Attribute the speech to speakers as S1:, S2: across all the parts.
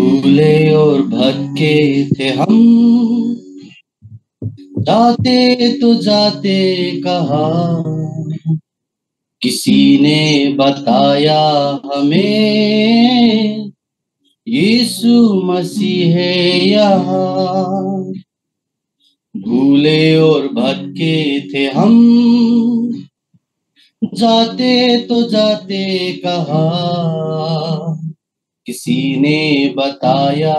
S1: भूले और भटके थे हम जाते तो जाते कहा किसी ने बताया हमें यीशु मसीह है यहाँ भूले और भटके थे हम जाते तो जाते कहा किसी ने बताया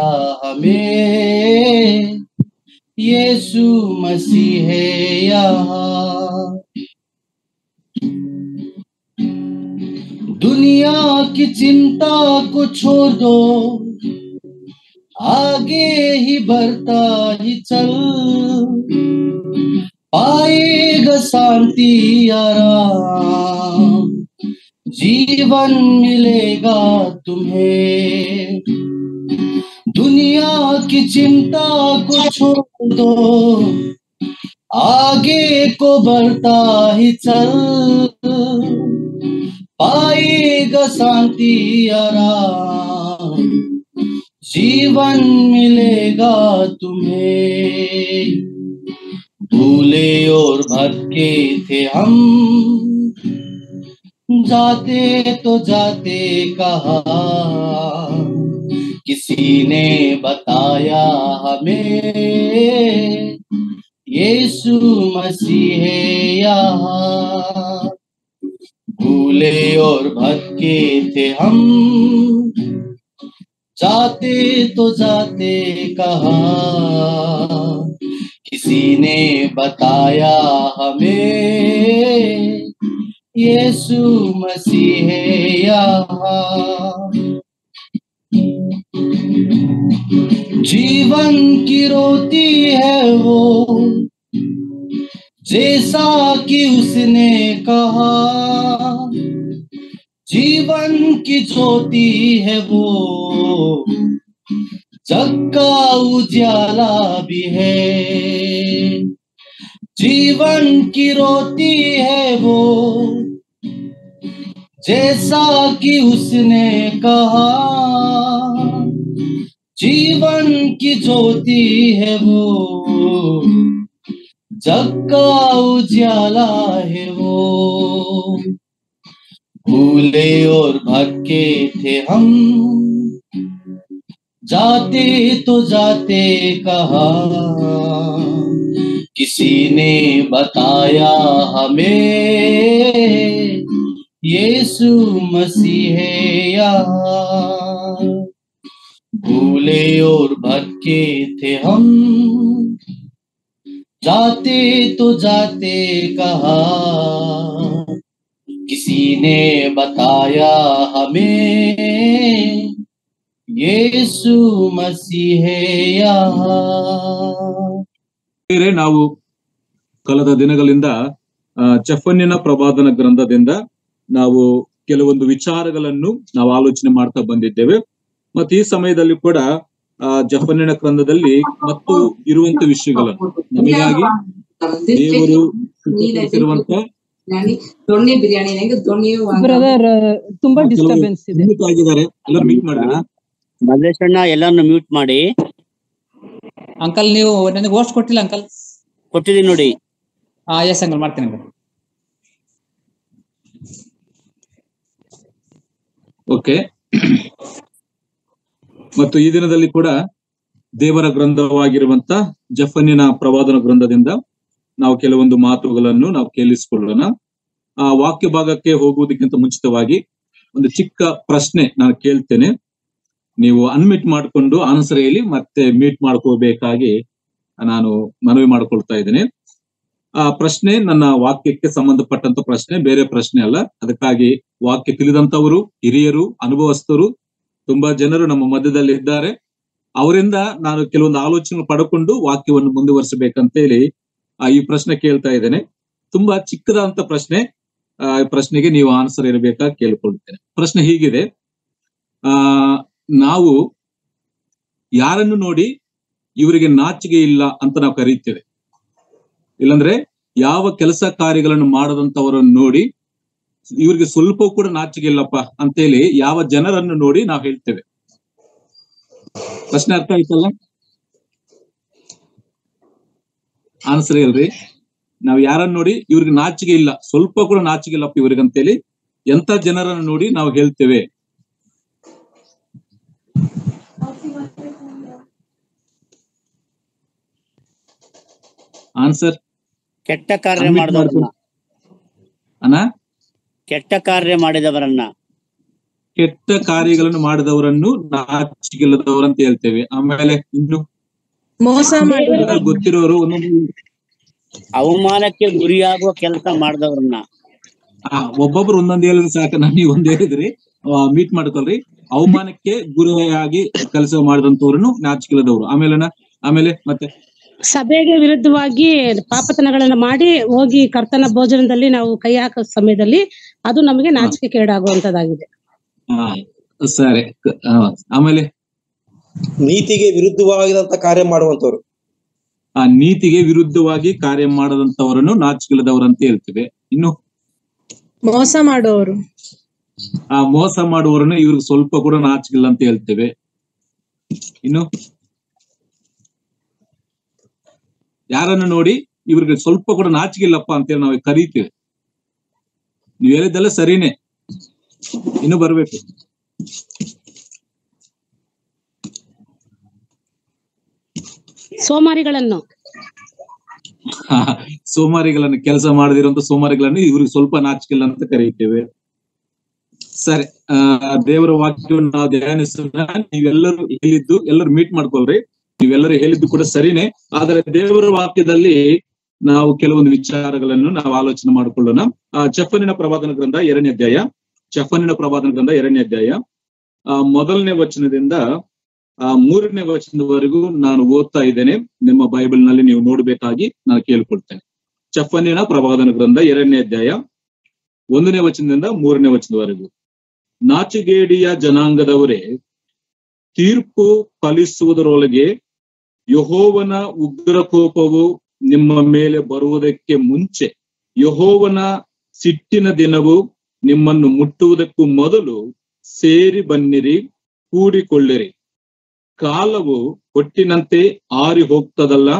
S1: हमें यीशु मसीह है यहाँ दुनिया की चिंता को छोड़ दो आगे ही बढ़ता ही चल पाएगा शांति आराम जीवन मिलेगा तुम्हें दुनिया की चिंता को छोड़ दो आगे को बढ़ता ही चल पाएगा शांति आराम जीवन मिलेगा तुम्हें भूले और भटके थे हम जाते तो जाते कहा किसी ने बताया हमें यीशु मसीह है यहाँ भूले और भटके थे हम जाते तो जाते कहा किसी ने बताया हमें यीशु मसीह है यहाँ जीवन की रोती है वो जैसा कि उसने कहा जीवन की ज्योति है वो जग का उजाला भी है जीवन की रोती है वो जैसा कि उसने कहा जीवन की ज्योति है वो जग का उजाला है वो भूले और भटके थे हम जाते तो जाते कहा किसी ने बताया हमें यीशु मसीह है यहाँ भूले और भटके थे हम जाते तो जाते कहा किसी ने बताया हमें यीशु मसीह है यहाँ
S2: ಬೇರೆ ನಾವು ಕಳೆದ ದಿನಗಳಿಂದ ಆ, ಚೆಫನ್ಯನ ಪ್ರವಾದನ ಗ್ರಂಥದಿಂದ ನಾವು ಕೆಲವೊಂದು ವಿಚಾರಗಳನ್ನು ನಾವು ಆಲೋಚನೆ ಮಾಡ್ತಾ ಬಂದಿದ್ದೇವೆ ಮತ್ತೆ ಈ ಸಮಯದಲ್ಲಿ ಕೂಡ ಆ ಜಫನ್ಯನ ಗ್ರಂಥದಲ್ಲಿ ಮತ್ತು ಇರುವಂತ ವಿಷಯಗಳನ್ನು ನಮಗಾಗಿ ದೇವರು ಸಿದ್ಧಪಡಿಸಿರುವಂತ
S3: ದೊಣ್ಣೆ ಬಿರಿಯಾನಿ ನಂಗೆ ದೊಣ್ಣೆಯು
S4: ಬ್ರದರ್ ತುಂಬಾ
S2: ಕೆಲವು
S4: ಡಿಸ್ಟರ್ಬೆನ್ಸ್ ಇದೆ
S2: mute ಆಗಿದ್ದಾರೆ ಎಲ್ಲ ಮೀಟ್ ಮಾಡಿದ್ರೆ
S5: ಮಲ್ಲೇಶಣ್ಣ ಎಲ್ಲಾನು ಮ್ಯೂಟ್ ಮಾಡಿ
S6: ಅಂಕಲ್ ನೀವು ನನಗೆ ಓಸ್ಟ್ ಕೊಟ್ಟಿಲ್ಲ ಅಂಕಲ್
S5: ಕೊಟ್ಟಿದ್ದೀನಿ ನೋಡಿ
S6: ಹಾ ಎಸ್ ಅಂಕಲ್ ಮಾಡ್ತೀನಿ ಅಂಕಲ್
S2: ಓಕೆ ಮತ್ತು ಈ ದಿನದಲ್ಲಿ ಕೂಡ ದೇವರ ಗ್ರಂಥವಾಗಿರುವಂತ ಜಫನ್ಯನ ಪ್ರವಾದನ ಗ್ರಂಥದಿಂದ ನಾವು ಕೆಲವೊಂದು ಮಾತುಗಳನ್ನು ನಾವು ಕೇಳಿಸಿಕೊಳ್ಳೋಣ ಆ ವಾಕ್ಯ ಭಾಗಕ್ಕೆ ಹೋಗುವುದಕ್ಕಿಂತ ಮುಂಚಿತವಾಗಿ ಒಂದು ಚಿಕ್ಕ ಪ್ರಶ್ನೆ ನಾನು ಕೇಳ್ತೇನೆ ನೀವು ಅನ್ಮಿಟ್ ಮಾಡಿಕೊಂಡು ಆನ್ಸರ್ ಹೇಳಿ ಮತ್ತೆ ಮೀಟ್ ಮಾಡ್ಕೋಬೇಕಾಗಿ ನಾನು ಮನವಿ ಮಾಡ್ಕೊಳ್ತಾ ಇದ್ದೇನೆ ಆ ಪ್ರಶ್ನೆ ನನ್ನ ವಾಕ್ಯಕ್ಕೆ ಸಂಬಂಧಪಟ್ಟಂತ ಪ್ರಶ್ನೆ ಬೇರೆ ಪ್ರಶ್ನೆ ಅಲ್ಲ ಅದಕ್ಕಾಗಿ ವಾಕ್ಯ ತಿಳಿದಂತವರು ಹಿರಿಯರು ಅನುಭವಸ್ಥರು ತುಂಬಾ ಜನರು ನಮ್ಮ ಮಧ್ಯದಲ್ಲಿ ಇದ್ದಾರೆ ಅವರಿಂದ ನಾನು ಕೆಲವೊಂದು ಆಲೋಚನೆ ಪಡ್ಕೊಂಡು ವಾಕ್ಯವನ್ನು ಮುಂದುವರಿಸಬೇಕಂತೇಳಿ ಆ, ಈ ಪ್ರಶ್ನೆ ಕೇಳ್ತಾ ಇದ್ದೇನೆ ತುಂಬಾ ಚಿಕ್ಕದಾದಂತ ಪ್ರಶ್ನೆ ಆ ಈ ಪ್ರಶ್ನೆಗೆ ನೀವು ಆನ್ಸರ್ ಇರಬೇಕಾ ಕೇಳ್ಕೊಳ್ತೇನೆ ಪ್ರಶ್ನೆ ಹೀಗಿದೆ ಆ ನಾವು ಯಾರನ್ನು ನೋಡಿ ಇವರಿಗೆ ನಾಚಿಕೆ ಇಲ್ಲ ಅಂತ ನಾವು ಕರೀತೇವೆ ಇಲ್ಲಂದ್ರೆ ಯಾವ ಕೆಲಸ ಕಾರ್ಯಗಳನ್ನು ಮಾಡದಂತವರನ್ನು ನೋಡಿ ಇವ್ರಿಗೆ ಸ್ವಲ್ಪ ಕೂಡ ನಾಚಿಕೆ ಇಲ್ಲಪ್ಪ ಅಂತೇಳಿ ಯಾವ ಜನರನ್ನು ನೋಡಿ ನಾವು ಹೇಳ್ತೇವೆ ಪ್ರಶ್ನೆ ಅರ್ಥ ಆಯ್ತಲ್ಲ ಆನ್ಸರ್ ಇಲ್ರಿ ನಾವ್ ಯಾರನ್ನ ನೋಡಿ ಇವ್ರಿಗೆ ನಾಚಿಕೆ ಇಲ್ಲ ಸ್ವಲ್ಪ ಕೂಡ ನಾಚಿಕೆ ಇಲ್ಲಪ್ಪ ಇವ್ರಿಗೆ ಅಂತೇಳಿ ಎಂತ ಜನರನ್ನ ನೋಡಿ ನಾವು ಹೇಳ್ತೇವೆ ಆನ್ಸರ್
S5: ಕೆಟ್ಟ ಕಾರ್ಯ
S2: Unmute
S5: ಮಾಡಿದವರನ್ನ
S2: ಅಣ್ಣ
S5: ಕೆಟ್ಟ ಕಾರ್ಯ ಮಾಡಿದವರನ್ನ
S2: ಕೆಟ್ಟ ಕಾರ್ಯಗಳನ್ನು ಮಾಡಿದವರನ್ನು ನಾಚಿಕೆಲ್ಲದವರಂತ ಹೇಳ್ತೇವೆ ಆಮೇಲೆ ಇನ್ನು
S4: ಮೋಸ ಮಾಡಿ
S2: ಎಲ್ಲರಿಗೂ ಗೊತ್ತಿರೋರು ಒಂದೊಂದು
S5: ಅವಮಾನಕ್ಕೆ ಗುರಿಯಾಗುವ ಕೆಲಸ ಮಾಡಿದವರನ್ನ
S2: ಆ, ಒಬ್ಬೊಬ್ರು ಒಂದೊಂದು ಹೇಳಿದ್ರೆ ಸಾಕು ನಾನು ನೀವು ಒಂದ್ ಹೇಳಿದ್ರಿ ಮೀಟ್ ಮಾಡ್ಕೊಳ್ರಿ ಅವಮಾನಕ್ಕೆ ಗುರಿಯಾಗಿ ಕೆಲಸ ಮಾಡಿದಂತವ್ರನ್ನು ನಾಚಿಕೆಲ್ಲದವ್ರು ಆಮೇಲೆ ಆಮೇಲೆ ಮತ್ತೆ
S7: ಸಭೆಗೆ ವಿರುದ್ಧವಾಗಿ ಪಾಪತನಗಳನ್ನ ಮಾಡಿ ಹೋಗಿ ಕರ್ತನ ಭೋಜನದಲ್ಲಿ ನಾವು ಕೈ ಹಾಕೋ ಸಮಯದಲ್ಲಿ ಅದು ನಮಗೆ ನಾಚಿಕೆ ಕೇಡಾಗುವಂತದ್ದಾಗಿದೆ
S2: ಆ, ಸರಿ ಕ- ಆ, ಆಮೇಲೆ
S8: ನೀತಿಗೆ ವಿರುದ್ಧವಾಗಿದಂತ ಕಾರ್ಯ ಮಾಡುವಂತವ್ರು
S2: ಆ ನೀತಿಗೆ ವಿರುದ್ಧವಾಗಿ ಕಾರ್ಯ ಮಾಡದಂತವರನ್ನು ನಾಚಿಕೆಲ್ಲದವರಂತ ಹೇಳ್ತೇವೆ ಇನ್ನು
S4: ಮೋಸ ಮಾಡುವವರು
S2: ಆ ಮೋಸ ಮಾಡುವವರನ್ನು ಇವ್ರಿಗೆ ಸ್ವಲ್ಪ ಕೂಡ ನಾಚಿಕಿಲ್ಲ ಅಂತ ಹೇಳ್ತೇವೆ ಇನ್ನು ಯಾರನ್ನು ನೋಡಿ ಇವ್ರಿಗೆ ಸ್ವಲ್ಪ ಕೂಡ ನಾಚಿಕಿಲ್ಲಪ್ಪ ಅಂತೇಳಿ ನಾವು ಕರೀತೇವೆ ನೀವು ಹೇಳಿದ್ದೆಲ್ಲ ಸರಿನೇ ಇನ್ನು ಬರ್ಬೇಕು
S7: ಸೋಮಾರಿಗಳನ್ನು
S2: ಸೋಮಾರಿಗಳನ್ನು ಕೆಲಸ ಮಾಡದಿರುವಂತ ಸೋಮಾರಿಗಳನ್ನು ಇವ್ರಿಗೆ ಸ್ವಲ್ಪ ನಾಚಿಕಿಲ್ಲ ಅಂತ ಕರೀತೇವೆ ಸರಿ ಆ ದೇವರ ವಾಕ್ಯವನ್ನು ನಾವು ಧ್ಯಾನಿಸೋಣ ನೀವೆಲ್ಲರೂ ಹೇಳಿದ್ದು ಎಲ್ಲರೂ ಮೀಟ್ ಮಾಡ್ಕೊಳ್ರಿ ನೀವೆಲ್ಲರೂ ಹೇಳಿದ್ದು ಕೂಡ ಸರಿನೇ ಆದ್ರೆ ದೇವರ ವಾಕ್ಯದಲ್ಲಿ ನಾವು ಕೆಲವೊಂದು ವಿಚಾರಗಳನ್ನು ನಾವು ಆಲೋಚನೆ ಮಾಡಿಕೊಳ್ಳೋಣ ಆ ಚಫನಿನ ಪ್ರವಾದನ ಗ್ರಂಥ ಎರಡನೇ ಅಧ್ಯಾಯ ಚಫನಿನ ಪ್ರವಾದನ ಗ್ರಂಥ ಎರಡನೇ ಅಧ್ಯಾಯ ಆ ಮೊದಲನೇ ವಚನದಿಂದ ಆ ಮೂರನೇ ವಚನದವರೆಗೂ ನಾನು ಓದ್ತಾ ಇದ್ದೇನೆ ನಿಮ್ಮ ಬೈಬಲ್ ನಲ್ಲಿ ನೀವು ನೋಡ್ಬೇಕಾಗಿ ನಾನು ಕೇಳ್ಕೊಳ್ತೇನೆ ಚಫನಿನ ಪ್ರವಾದನ ಗ್ರಂಥ ಎರಡನೇ ಅಧ್ಯಾಯ ಒಂದನೇ ವಚನದಿಂದ ಮೂರನೇ ವಚನದವರೆಗೂ ನಾಚಿಗೇಡಿಯ ಜನಾಂಗದವರೇ ತೀರ್ಪು ಫಲಿಸುವುದರೊಳಗೆ ಯಹೋವನ ಉಗ್ರ ಕೋಪವು ನಿಮ್ಮ ಮೇಲೆ ಬರುವುದಕ್ಕೆ ಮುಂಚೆ ಯಹೋವನ ಸಿಟ್ಟಿನ ದಿನವು ನಿಮ್ಮನ್ನು ಮುಟ್ಟುವುದಕ್ಕೂ ಮೊದಲು ಸೇರಿ ಬನ್ನಿರಿ ಕೂಡಿಕೊಳ್ಳಿರಿ ಕಾಲವು ಹೊಟ್ಟಿನಂತೆ ಆರಿ ಹೋಗ್ತದಲ್ಲ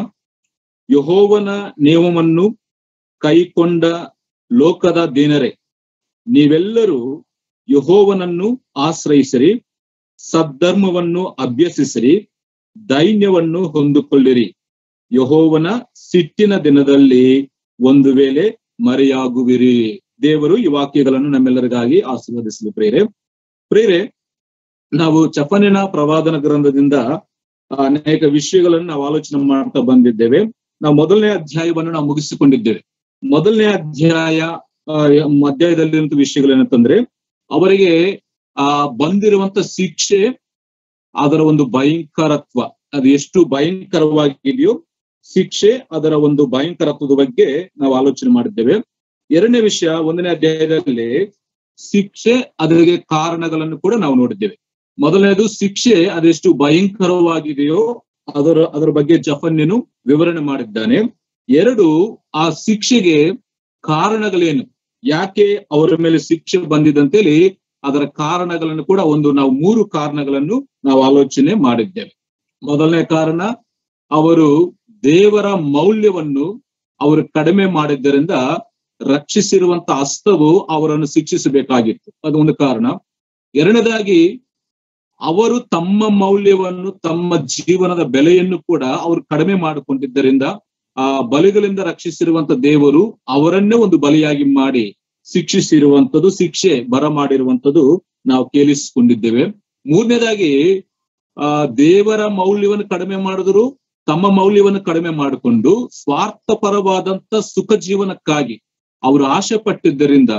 S2: ಯಹೋವನ ನಿಯಮವನ್ನು ಕೈಕೊಂಡ ಲೋಕದ ದಿನರೇ ನೀವೆಲ್ಲರೂ ಯಹೋವನನ್ನು ಆಶ್ರಯಿಸಿರಿ ಸದ್ಧರ್ಮವನ್ನು ಅಭ್ಯಸಿಸಿರಿ ದೈನ್ಯವನ್ನು ಹೊಂದಿಕೊಳ್ಳಿರಿ ಯಹೋವನ ಸಿಟ್ಟಿನ ದಿನದಲ್ಲಿ ಒಂದು ವೇಳೆ ಮರೆಯಾಗುವಿರಿ ದೇವರು ಈ ವಾಕ್ಯಗಳನ್ನು ನಮ್ಮೆಲ್ಲರಿಗಾಗಿ ಆಶೀರ್ವದಿಸಲಿ ಪ್ರೇರೆ ಪ್ರೇರೆ ನಾವು ಚಪನಿನ ಪ್ರವಾದನ ಗ್ರಂಥದಿಂದ ಅನೇಕ ವಿಷಯಗಳನ್ನು ನಾವು ಆಲೋಚನೆ ಮಾಡ್ತಾ ಬಂದಿದ್ದೇವೆ ನಾವು ಮೊದಲನೇ ಅಧ್ಯಾಯವನ್ನು ನಾವು ಮುಗಿಸಿಕೊಂಡಿದ್ದೇವೆ ಮೊದಲನೇ ಅಧ್ಯಾಯ ಆ, ಅಧ್ಯಾಯದಲ್ಲಿರುವಂತ ವಿಷಯಗಳೇನಂತಂದ್ರೆ ಅವರಿಗೆ ಆ ಬಂದಿರುವಂತ ಶಿಕ್ಷೆ ಅದರ ಒಂದು ಭಯಂಕರತ್ವ ಅದು ಎಷ್ಟು ಭಯಂಕರವಾಗಿದೆಯೋ ಶಿಕ್ಷೆ ಅದರ ಒಂದು ಭಯಂಕರತ್ವದ ಬಗ್ಗೆ ನಾವು ಆಲೋಚನೆ ಮಾಡಿದ್ದೇವೆ ಎರಡನೇ ವಿಷಯ ಒಂದನೇ ಅಧ್ಯಾಯದಲ್ಲಿ ಶಿಕ್ಷೆ ಅದರಿಗೆ ಕಾರಣಗಳನ್ನು ಕೂಡ ನಾವು ನೋಡಿದ್ದೇವೆ ಮೊದಲನೇದು ಶಿಕ್ಷೆ ಅದೆಷ್ಟು ಭಯಂಕರವಾಗಿದೆಯೋ ಅದರ ಅದರ ಬಗ್ಗೆ ಜಫನ್ಯನು ವಿವರಣೆ ಮಾಡಿದ್ದಾನೆ ಎರಡು ಆ ಶಿಕ್ಷೆಗೆ ಕಾರಣಗಳೇನು ಯಾಕೆ ಅವರ ಮೇಲೆ ಶಿಕ್ಷೆ ಬಂದಿದಂತೇಳಿ ಅದರ ಕಾರಣಗಳನ್ನು ಕೂಡ ಒಂದು ನಾವು ಮೂರು ಕಾರಣಗಳನ್ನು ನಾವು ಆಲೋಚನೆ ಮಾಡಿದ್ದೇವೆ ಮೊದಲನೇ ಕಾರಣ ಅವರು ದೇವರ ಮೌಲ್ಯವನ್ನು ಅವರು ಕಡಿಮೆ ಮಾಡಿದ್ದರಿಂದ ರಕ್ಷಿಸಿರುವಂತ ಹಸ್ತವು ಅವರನ್ನು ಶಿಕ್ಷಿಸಬೇಕಾಗಿತ್ತು ಅದು ಒಂದು ಕಾರಣ ಎರಡನೇದಾಗಿ ಅವರು ತಮ್ಮ ಮೌಲ್ಯವನ್ನು ತಮ್ಮ ಜೀವನದ ಬೆಲೆಯನ್ನು ಕೂಡ ಅವರು ಕಡಿಮೆ ಮಾಡಿಕೊಂಡಿದ್ದರಿಂದ ಆ ಬಲಿಗಳಿಂದ ರಕ್ಷಿಸಿರುವಂತ ದೇವರು ಅವರನ್ನೇ ಒಂದು ಬಲಿಯಾಗಿ ಮಾಡಿ ಶಿಕ್ಷಿಸಿರುವಂತದ್ದು ಶಿಕ್ಷೆ ಬರ ಮಾಡಿರುವಂತದ್ದು ನಾವು ಕೇಳಿಸಿಕೊಂಡಿದ್ದೇವೆ ಮೂರನೇದಾಗಿ ಆ ದೇವರ ಮೌಲ್ಯವನ್ನು ಕಡಿಮೆ ಮಾಡಿದ್ರು ತಮ್ಮ ಮೌಲ್ಯವನ್ನು ಕಡಿಮೆ ಮಾಡಿಕೊಂಡು ಸ್ವಾರ್ಥಪರವಾದಂತ ಸುಖ ಜೀವನಕ್ಕಾಗಿ ಅವರು ಆಶೆ ಪಟ್ಟಿದ್ದರಿಂದ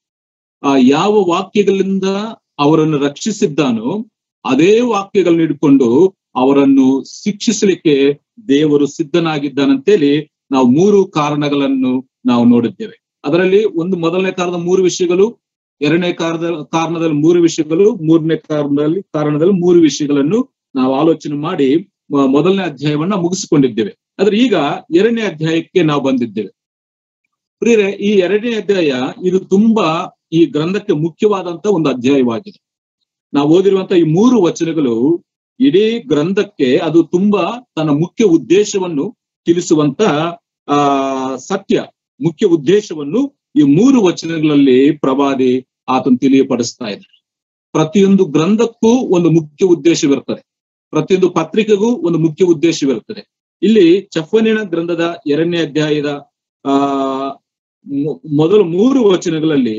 S2: ಆ ಯಾವ ವಾಕ್ಯಗಳಿಂದ ಅವರನ್ನು ರಕ್ಷಿಸಿದ್ದಾನೋ ಅದೇ ವಾಕ್ಯಗಳನ್ನ ಹಿಡ್ಕೊಂಡು ಅವರನ್ನು ಶಿಕ್ಷಿಸಲಿಕ್ಕೆ ದೇವರು ಸಿದ್ಧನಾಗಿದ್ದಾನಂತೇಳಿ ನಾವು ಮೂರು ಕಾರಣಗಳನ್ನು ನಾವು ನೋಡಿದ್ದೇವೆ ಅದರಲ್ಲಿ ಒಂದು ಮೊದಲನೇ ಕಾರಣದ ಮೂರು ವಿಷಯಗಳು ಎರಡನೇ ಕಾರಣದ ಕಾರಣದಲ್ಲಿ ಮೂರು ವಿಷಯಗಳು ಮೂರನೇ ಕಾರಣದಲ್ಲಿ ಕಾರಣದಲ್ಲಿ ಮೂರು ವಿಷಯಗಳನ್ನು ನಾವು ಆಲೋಚನೆ ಮಾಡಿ ಮ- ಮೊದಲನೇ ಅಧ್ಯಾಯವನ್ನ ಮುಗಿಸಿಕೊಂಡಿದ್ದೇವೆ ಆದ್ರೆ ಈಗ ಎರಡನೇ ಅಧ್ಯಾಯಕ್ಕೆ ನಾವು ಬಂದಿದ್ದೇವೆ ಪ್ರಿಯರೇ ಈ ಎರಡನೇ ಅಧ್ಯಾಯ ಇದು ತುಂಬಾ ಈ ಗ್ರಂಥಕ್ಕೆ ಮುಖ್ಯವಾದಂತ ಒಂದು ಅಧ್ಯಾಯವಾಗಿದೆ ನಾವು ಓದಿರುವಂತ ಈ ಮೂರು ವಚನಗಳು ಇಡೀ ಗ್ರಂಥಕ್ಕೆ ಅದು ತುಂಬಾ ತನ್ನ ಮುಖ್ಯ ಉದ್ದೇಶವನ್ನು ತಿಳಿಸುವಂತ ಆ ಸತ್ಯ ಮುಖ್ಯ ಉದ್ದೇಶವನ್ನು ಈ ಮೂರು ವಚನಗಳಲ್ಲಿ ಪ್ರವಾದಿ ಆತನು ತಿಳಿಯಪಡಿಸ್ತಾ ಇದ್ದಾರೆ ಪ್ರತಿಯೊಂದು ಗ್ರಂಥಕ್ಕೂ ಒಂದು ಮುಖ್ಯ ಉದ್ದೇಶವಿರುತ್ತದೆ ಪ್ರತಿಯೊಂದು ಪತ್ರಿಕೆಗೂ ಒಂದು ಮುಖ್ಯ ಉದ್ದೇಶವಿರುತ್ತದೆ ಇಲ್ಲಿ ಚಫನಿನ ಗ್ರಂಥದ ಎರಡನೇ ಅಧ್ಯಾಯದ ಆ ಮೊ- ಮೊದಲ ಮೂರು ವಚನಗಳಲ್ಲಿ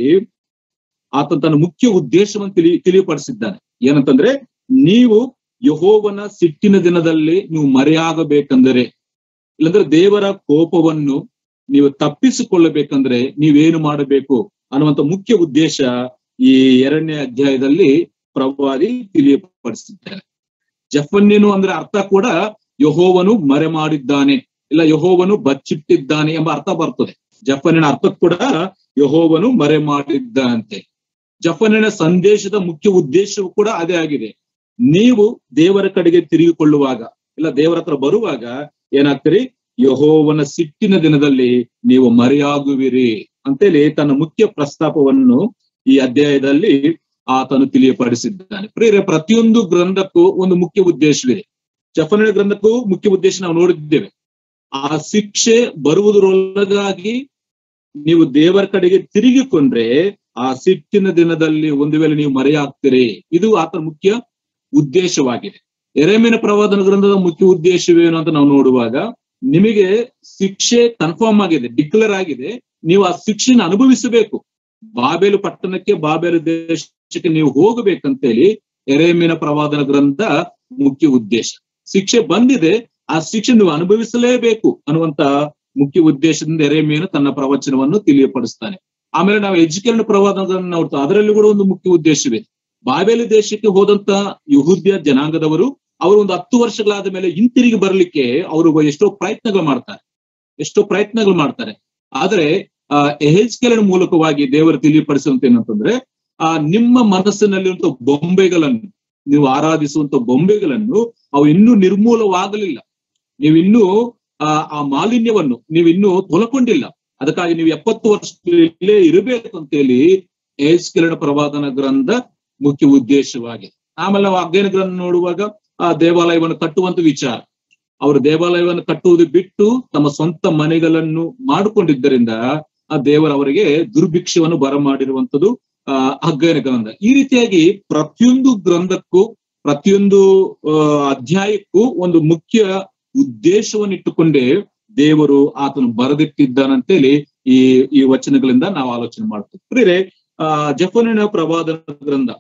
S2: ಆತ ತನ್ನ ಮುಖ್ಯ ಉದ್ದೇಶವನ್ನು ತಿಳಿ ತಿಳಿಯಪಡಿಸಿದ್ದಾನೆ ಏನಂತಂದ್ರೆ ನೀವು ಯಹೋವನ ಸಿಟ್ಟಿನ ದಿನದಲ್ಲಿ ನೀವು ಮರೆಯಾಗಬೇಕಂದರೆ ಇಲ್ಲಂದ್ರೆ ದೇವರ ಕೋಪವನ್ನು ನೀವು ತಪ್ಪಿಸಿಕೊಳ್ಳಬೇಕಂದ್ರೆ ನೀವೇನು ಮಾಡಬೇಕು ಅನ್ನುವಂತ ಮುಖ್ಯ ಉದ್ದೇಶ ಈ ಎರಡನೇ ಅಧ್ಯಾಯದಲ್ಲಿ ಪ್ರವಾದಿ ತಿಳಿಯಪಡಿಸಿದ್ದಾನೆ ಜಫನ್ಯನು ಅಂದ್ರೆ ಅರ್ಥ ಕೂಡ ಯಹೋವನು ಮರೆ ಮಾಡಿದ್ದಾನೆ ಇಲ್ಲ ಯಹೋವನು ಬಚ್ಚಿಟ್ಟಿದ್ದಾನೆ ಎಂಬ ಅರ್ಥ ಬರ್ತದೆ ಜಫನಿನ ಅರ್ಥ ಕೂಡ ಯಹೋವನು ಮರೆ ಮಾಡಿದ್ದಂತೆ ಜಫನಿನ ಸಂದೇಶದ ಮುಖ್ಯ ಉದ್ದೇಶವು ಕೂಡ ಅದೇ ಆಗಿದೆ ನೀವು ದೇವರ ಕಡೆಗೆ ತಿರುಗಿಕೊಳ್ಳುವಾಗ ಇಲ್ಲ ದೇವರ ಹತ್ರ ಬರುವಾಗ ಏನಾಗ್ತೀರಿ ಯಹೋವನ ಸಿಟ್ಟಿನ ದಿನದಲ್ಲಿ ನೀವು ಮರೆಯಾಗುವಿರಿ ಅಂತೇಳಿ ತನ್ನ ಮುಖ್ಯ ಪ್ರಸ್ತಾಪವನ್ನು ಈ ಅಧ್ಯಾಯದಲ್ಲಿ ಆತನು ತಿಳಿಯಪಡಿಸಿದ್ದಾನೆ ಪ್ರೇರೆ ಪ್ರತಿಯೊಂದು ಗ್ರಂಥಕ್ಕೂ ಒಂದು ಮುಖ್ಯ ಉದ್ದೇಶವಿದೆ ಜಫನಿನ ಗ್ರಂಥಕ್ಕೂ ಮುಖ್ಯ ಉದ್ದೇಶ ನಾವು ನೋಡಿದ್ದೇವೆ ಆ ಶಿಕ್ಷೆ ಬರುವುದರೊಳಗಾಗಿ ನೀವು ದೇವರ ಕಡೆಗೆ ತಿರುಗಿಕೊಂಡ್ರೆ ಆ ಸಿಟ್ಟಿನ ದಿನದಲ್ಲಿ ಒಂದು ವೇಳೆ ನೀವು ಮರೆಯಾಗ್ತೀರಿ ಇದು ಆತನ ಮುಖ್ಯ ಉದ್ದೇಶವಾಗಿದೆ ಎರೆಮೇನ ಪ್ರವಾದನ ಗ್ರಂಥದ ಮುಖ್ಯ ಉದ್ದೇಶವೇನು ಅಂತ ನಾವು ನೋಡುವಾಗ ನಿಮಗೆ ಶಿಕ್ಷೆ ಕನ್ಫರ್ಮ್ ಆಗಿದೆ ಡಿಕ್ಲೇರ್ ಆಗಿದೆ ನೀವು ಆ ಶಿಕ್ಷೆನ ಅನುಭವಿಸಬೇಕು ಬಾಬೇಲು ಪಟ್ಟಣಕ್ಕೆ ಬಾಬೇಲು ದೇಶಕ್ಕೆ ನೀವು ಹೋಗಬೇಕಂತೇಳಿ ಎರೆಮೀನ ಪ್ರವಾದನ ಗ್ರಂಥ ಮುಖ್ಯ ಉದ್ದೇಶ ಶಿಕ್ಷೆ ಬಂದಿದೆ ಆ ಶಿಕ್ಷೆ ನೀವು ಅನುಭವಿಸಲೇಬೇಕು ಅನ್ನುವಂತ ಮುಖ್ಯ ಉದ್ದೇಶದಿಂದ ಎರೆಮೀನು ತನ್ನ ಪ್ರವಚನವನ್ನು ತಿಳಿಯಪಡಿಸ್ತಾನೆ ಆಮೇಲೆ ನಾವು ಎಜುಕೇಶನ್ ಪ್ರವಾದಗಳನ್ನು ನೋಡ್ತಾ ಅದರಲ್ಲಿ ಕೂಡ ಒಂದು ಮುಖ್ಯ ಉದ್ದೇಶವಿದೆ ಬಾಬೇಲು ದೇಶಕ್ಕೆ ಹೋದಂತ ಯಹೂದ್ಯ ಜನಾಂಗದವರು ಅವರು ಒಂದು ಹತ್ತು ವರ್ಷಗಳಾದ ಮೇಲೆ ಹಿಂತಿರುಗಿ ಬರ್ಲಿಕ್ಕೆ ಅವರು ಎಷ್ಟೋ ಪ್ರಯತ್ನಗಳು ಮಾಡ್ತಾರೆ ಎಷ್ಟೋ ಪ್ರಯತ್ನಗಳು ಮಾಡ್ತಾರೆ ಆದ್ರೆ ಆ ಎಹೆಜ್ಕೆಲನ ಮೂಲಕವಾಗಿ ದೇವರು ತಿಳಿಯಪಡಿಸುವಂತ ಏನಂತಂದ್ರೆ ಆ ನಿಮ್ಮ ಮನಸ್ಸಿನಲ್ಲಿರುವಂತ ಬೊಂಬೆಗಳನ್ನು ನೀವು ಆರಾಧಿಸುವಂತ ಬೊಂಬೆಗಳನ್ನು ಅವು ಇನ್ನೂ ನಿರ್ಮೂಲವಾಗಲಿಲ್ಲ ನೀವು ಇನ್ನೂ ಆ ಆ ಮಾಲಿನ್ಯವನ್ನು ನೀವು ಇನ್ನೂ ತೊಲಕೊಂಡಿಲ್ಲ ಅದಕ್ಕಾಗಿ ನೀವು ಎಪ್ಪತ್ತು ವರ್ಷ ಇಲ್ಲೇ ಇರಬೇಕು ಅಂತೇಳಿ ಎಹೆಜ್ಕೆಲನ ಪ್ರವಾದನ ಗ್ರಂಥ ಮುಖ್ಯ ಉದ್ದೇಶವಾಗಿದೆ ಆಮೇಲೆ ನಾವು ಅಧ್ಯಯನ ಗ್ರಂಥ ನೋಡುವಾಗ ಆ ದೇವಾಲಯವನ್ನು ಕಟ್ಟುವಂತ ವಿಚಾರ ಅವರು ದೇವಾಲಯವನ್ನು ಕಟ್ಟುವುದು ಬಿಟ್ಟು ತಮ್ಮ ಸ್ವಂತ ಮನೆಗಳನ್ನು ಮಾಡಿಕೊಂಡಿದ್ದರಿಂದ ಆ ದೇವರ ಅವರಿಗೆ ದುರ್ಭಿಕ್ಷವನ್ನು ಬರಮಾಡಿರುವಂತದ್ದು ಆ ಅಧ್ಯಯನ ಗ್ರಂಥ ಈ ರೀತಿಯಾಗಿ ಪ್ರತಿಯೊಂದು ಗ್ರಂಥಕ್ಕೂ ಪ್ರತಿಯೊಂದು ಆ, ಅಧ್ಯಾಯಕ್ಕೂ ಒಂದು ಮುಖ್ಯ ಉದ್ದೇಶವನ್ನು ಇಟ್ಟುಕೊಂಡೇ ದೇವರು ಆತನು ಬರೆದಿಟ್ಟಿದ್ದಾನಂತೇಳಿ ಈ ಈ ವಚನಗಳಿಂದ ನಾವು ಆಲೋಚನೆ ಮಾಡ್ತೀವಿ ಪ್ರಿಯರೇ ಆ ಜಫನಿನ ಪ್ರವಾದನ ಗ್ರಂಥ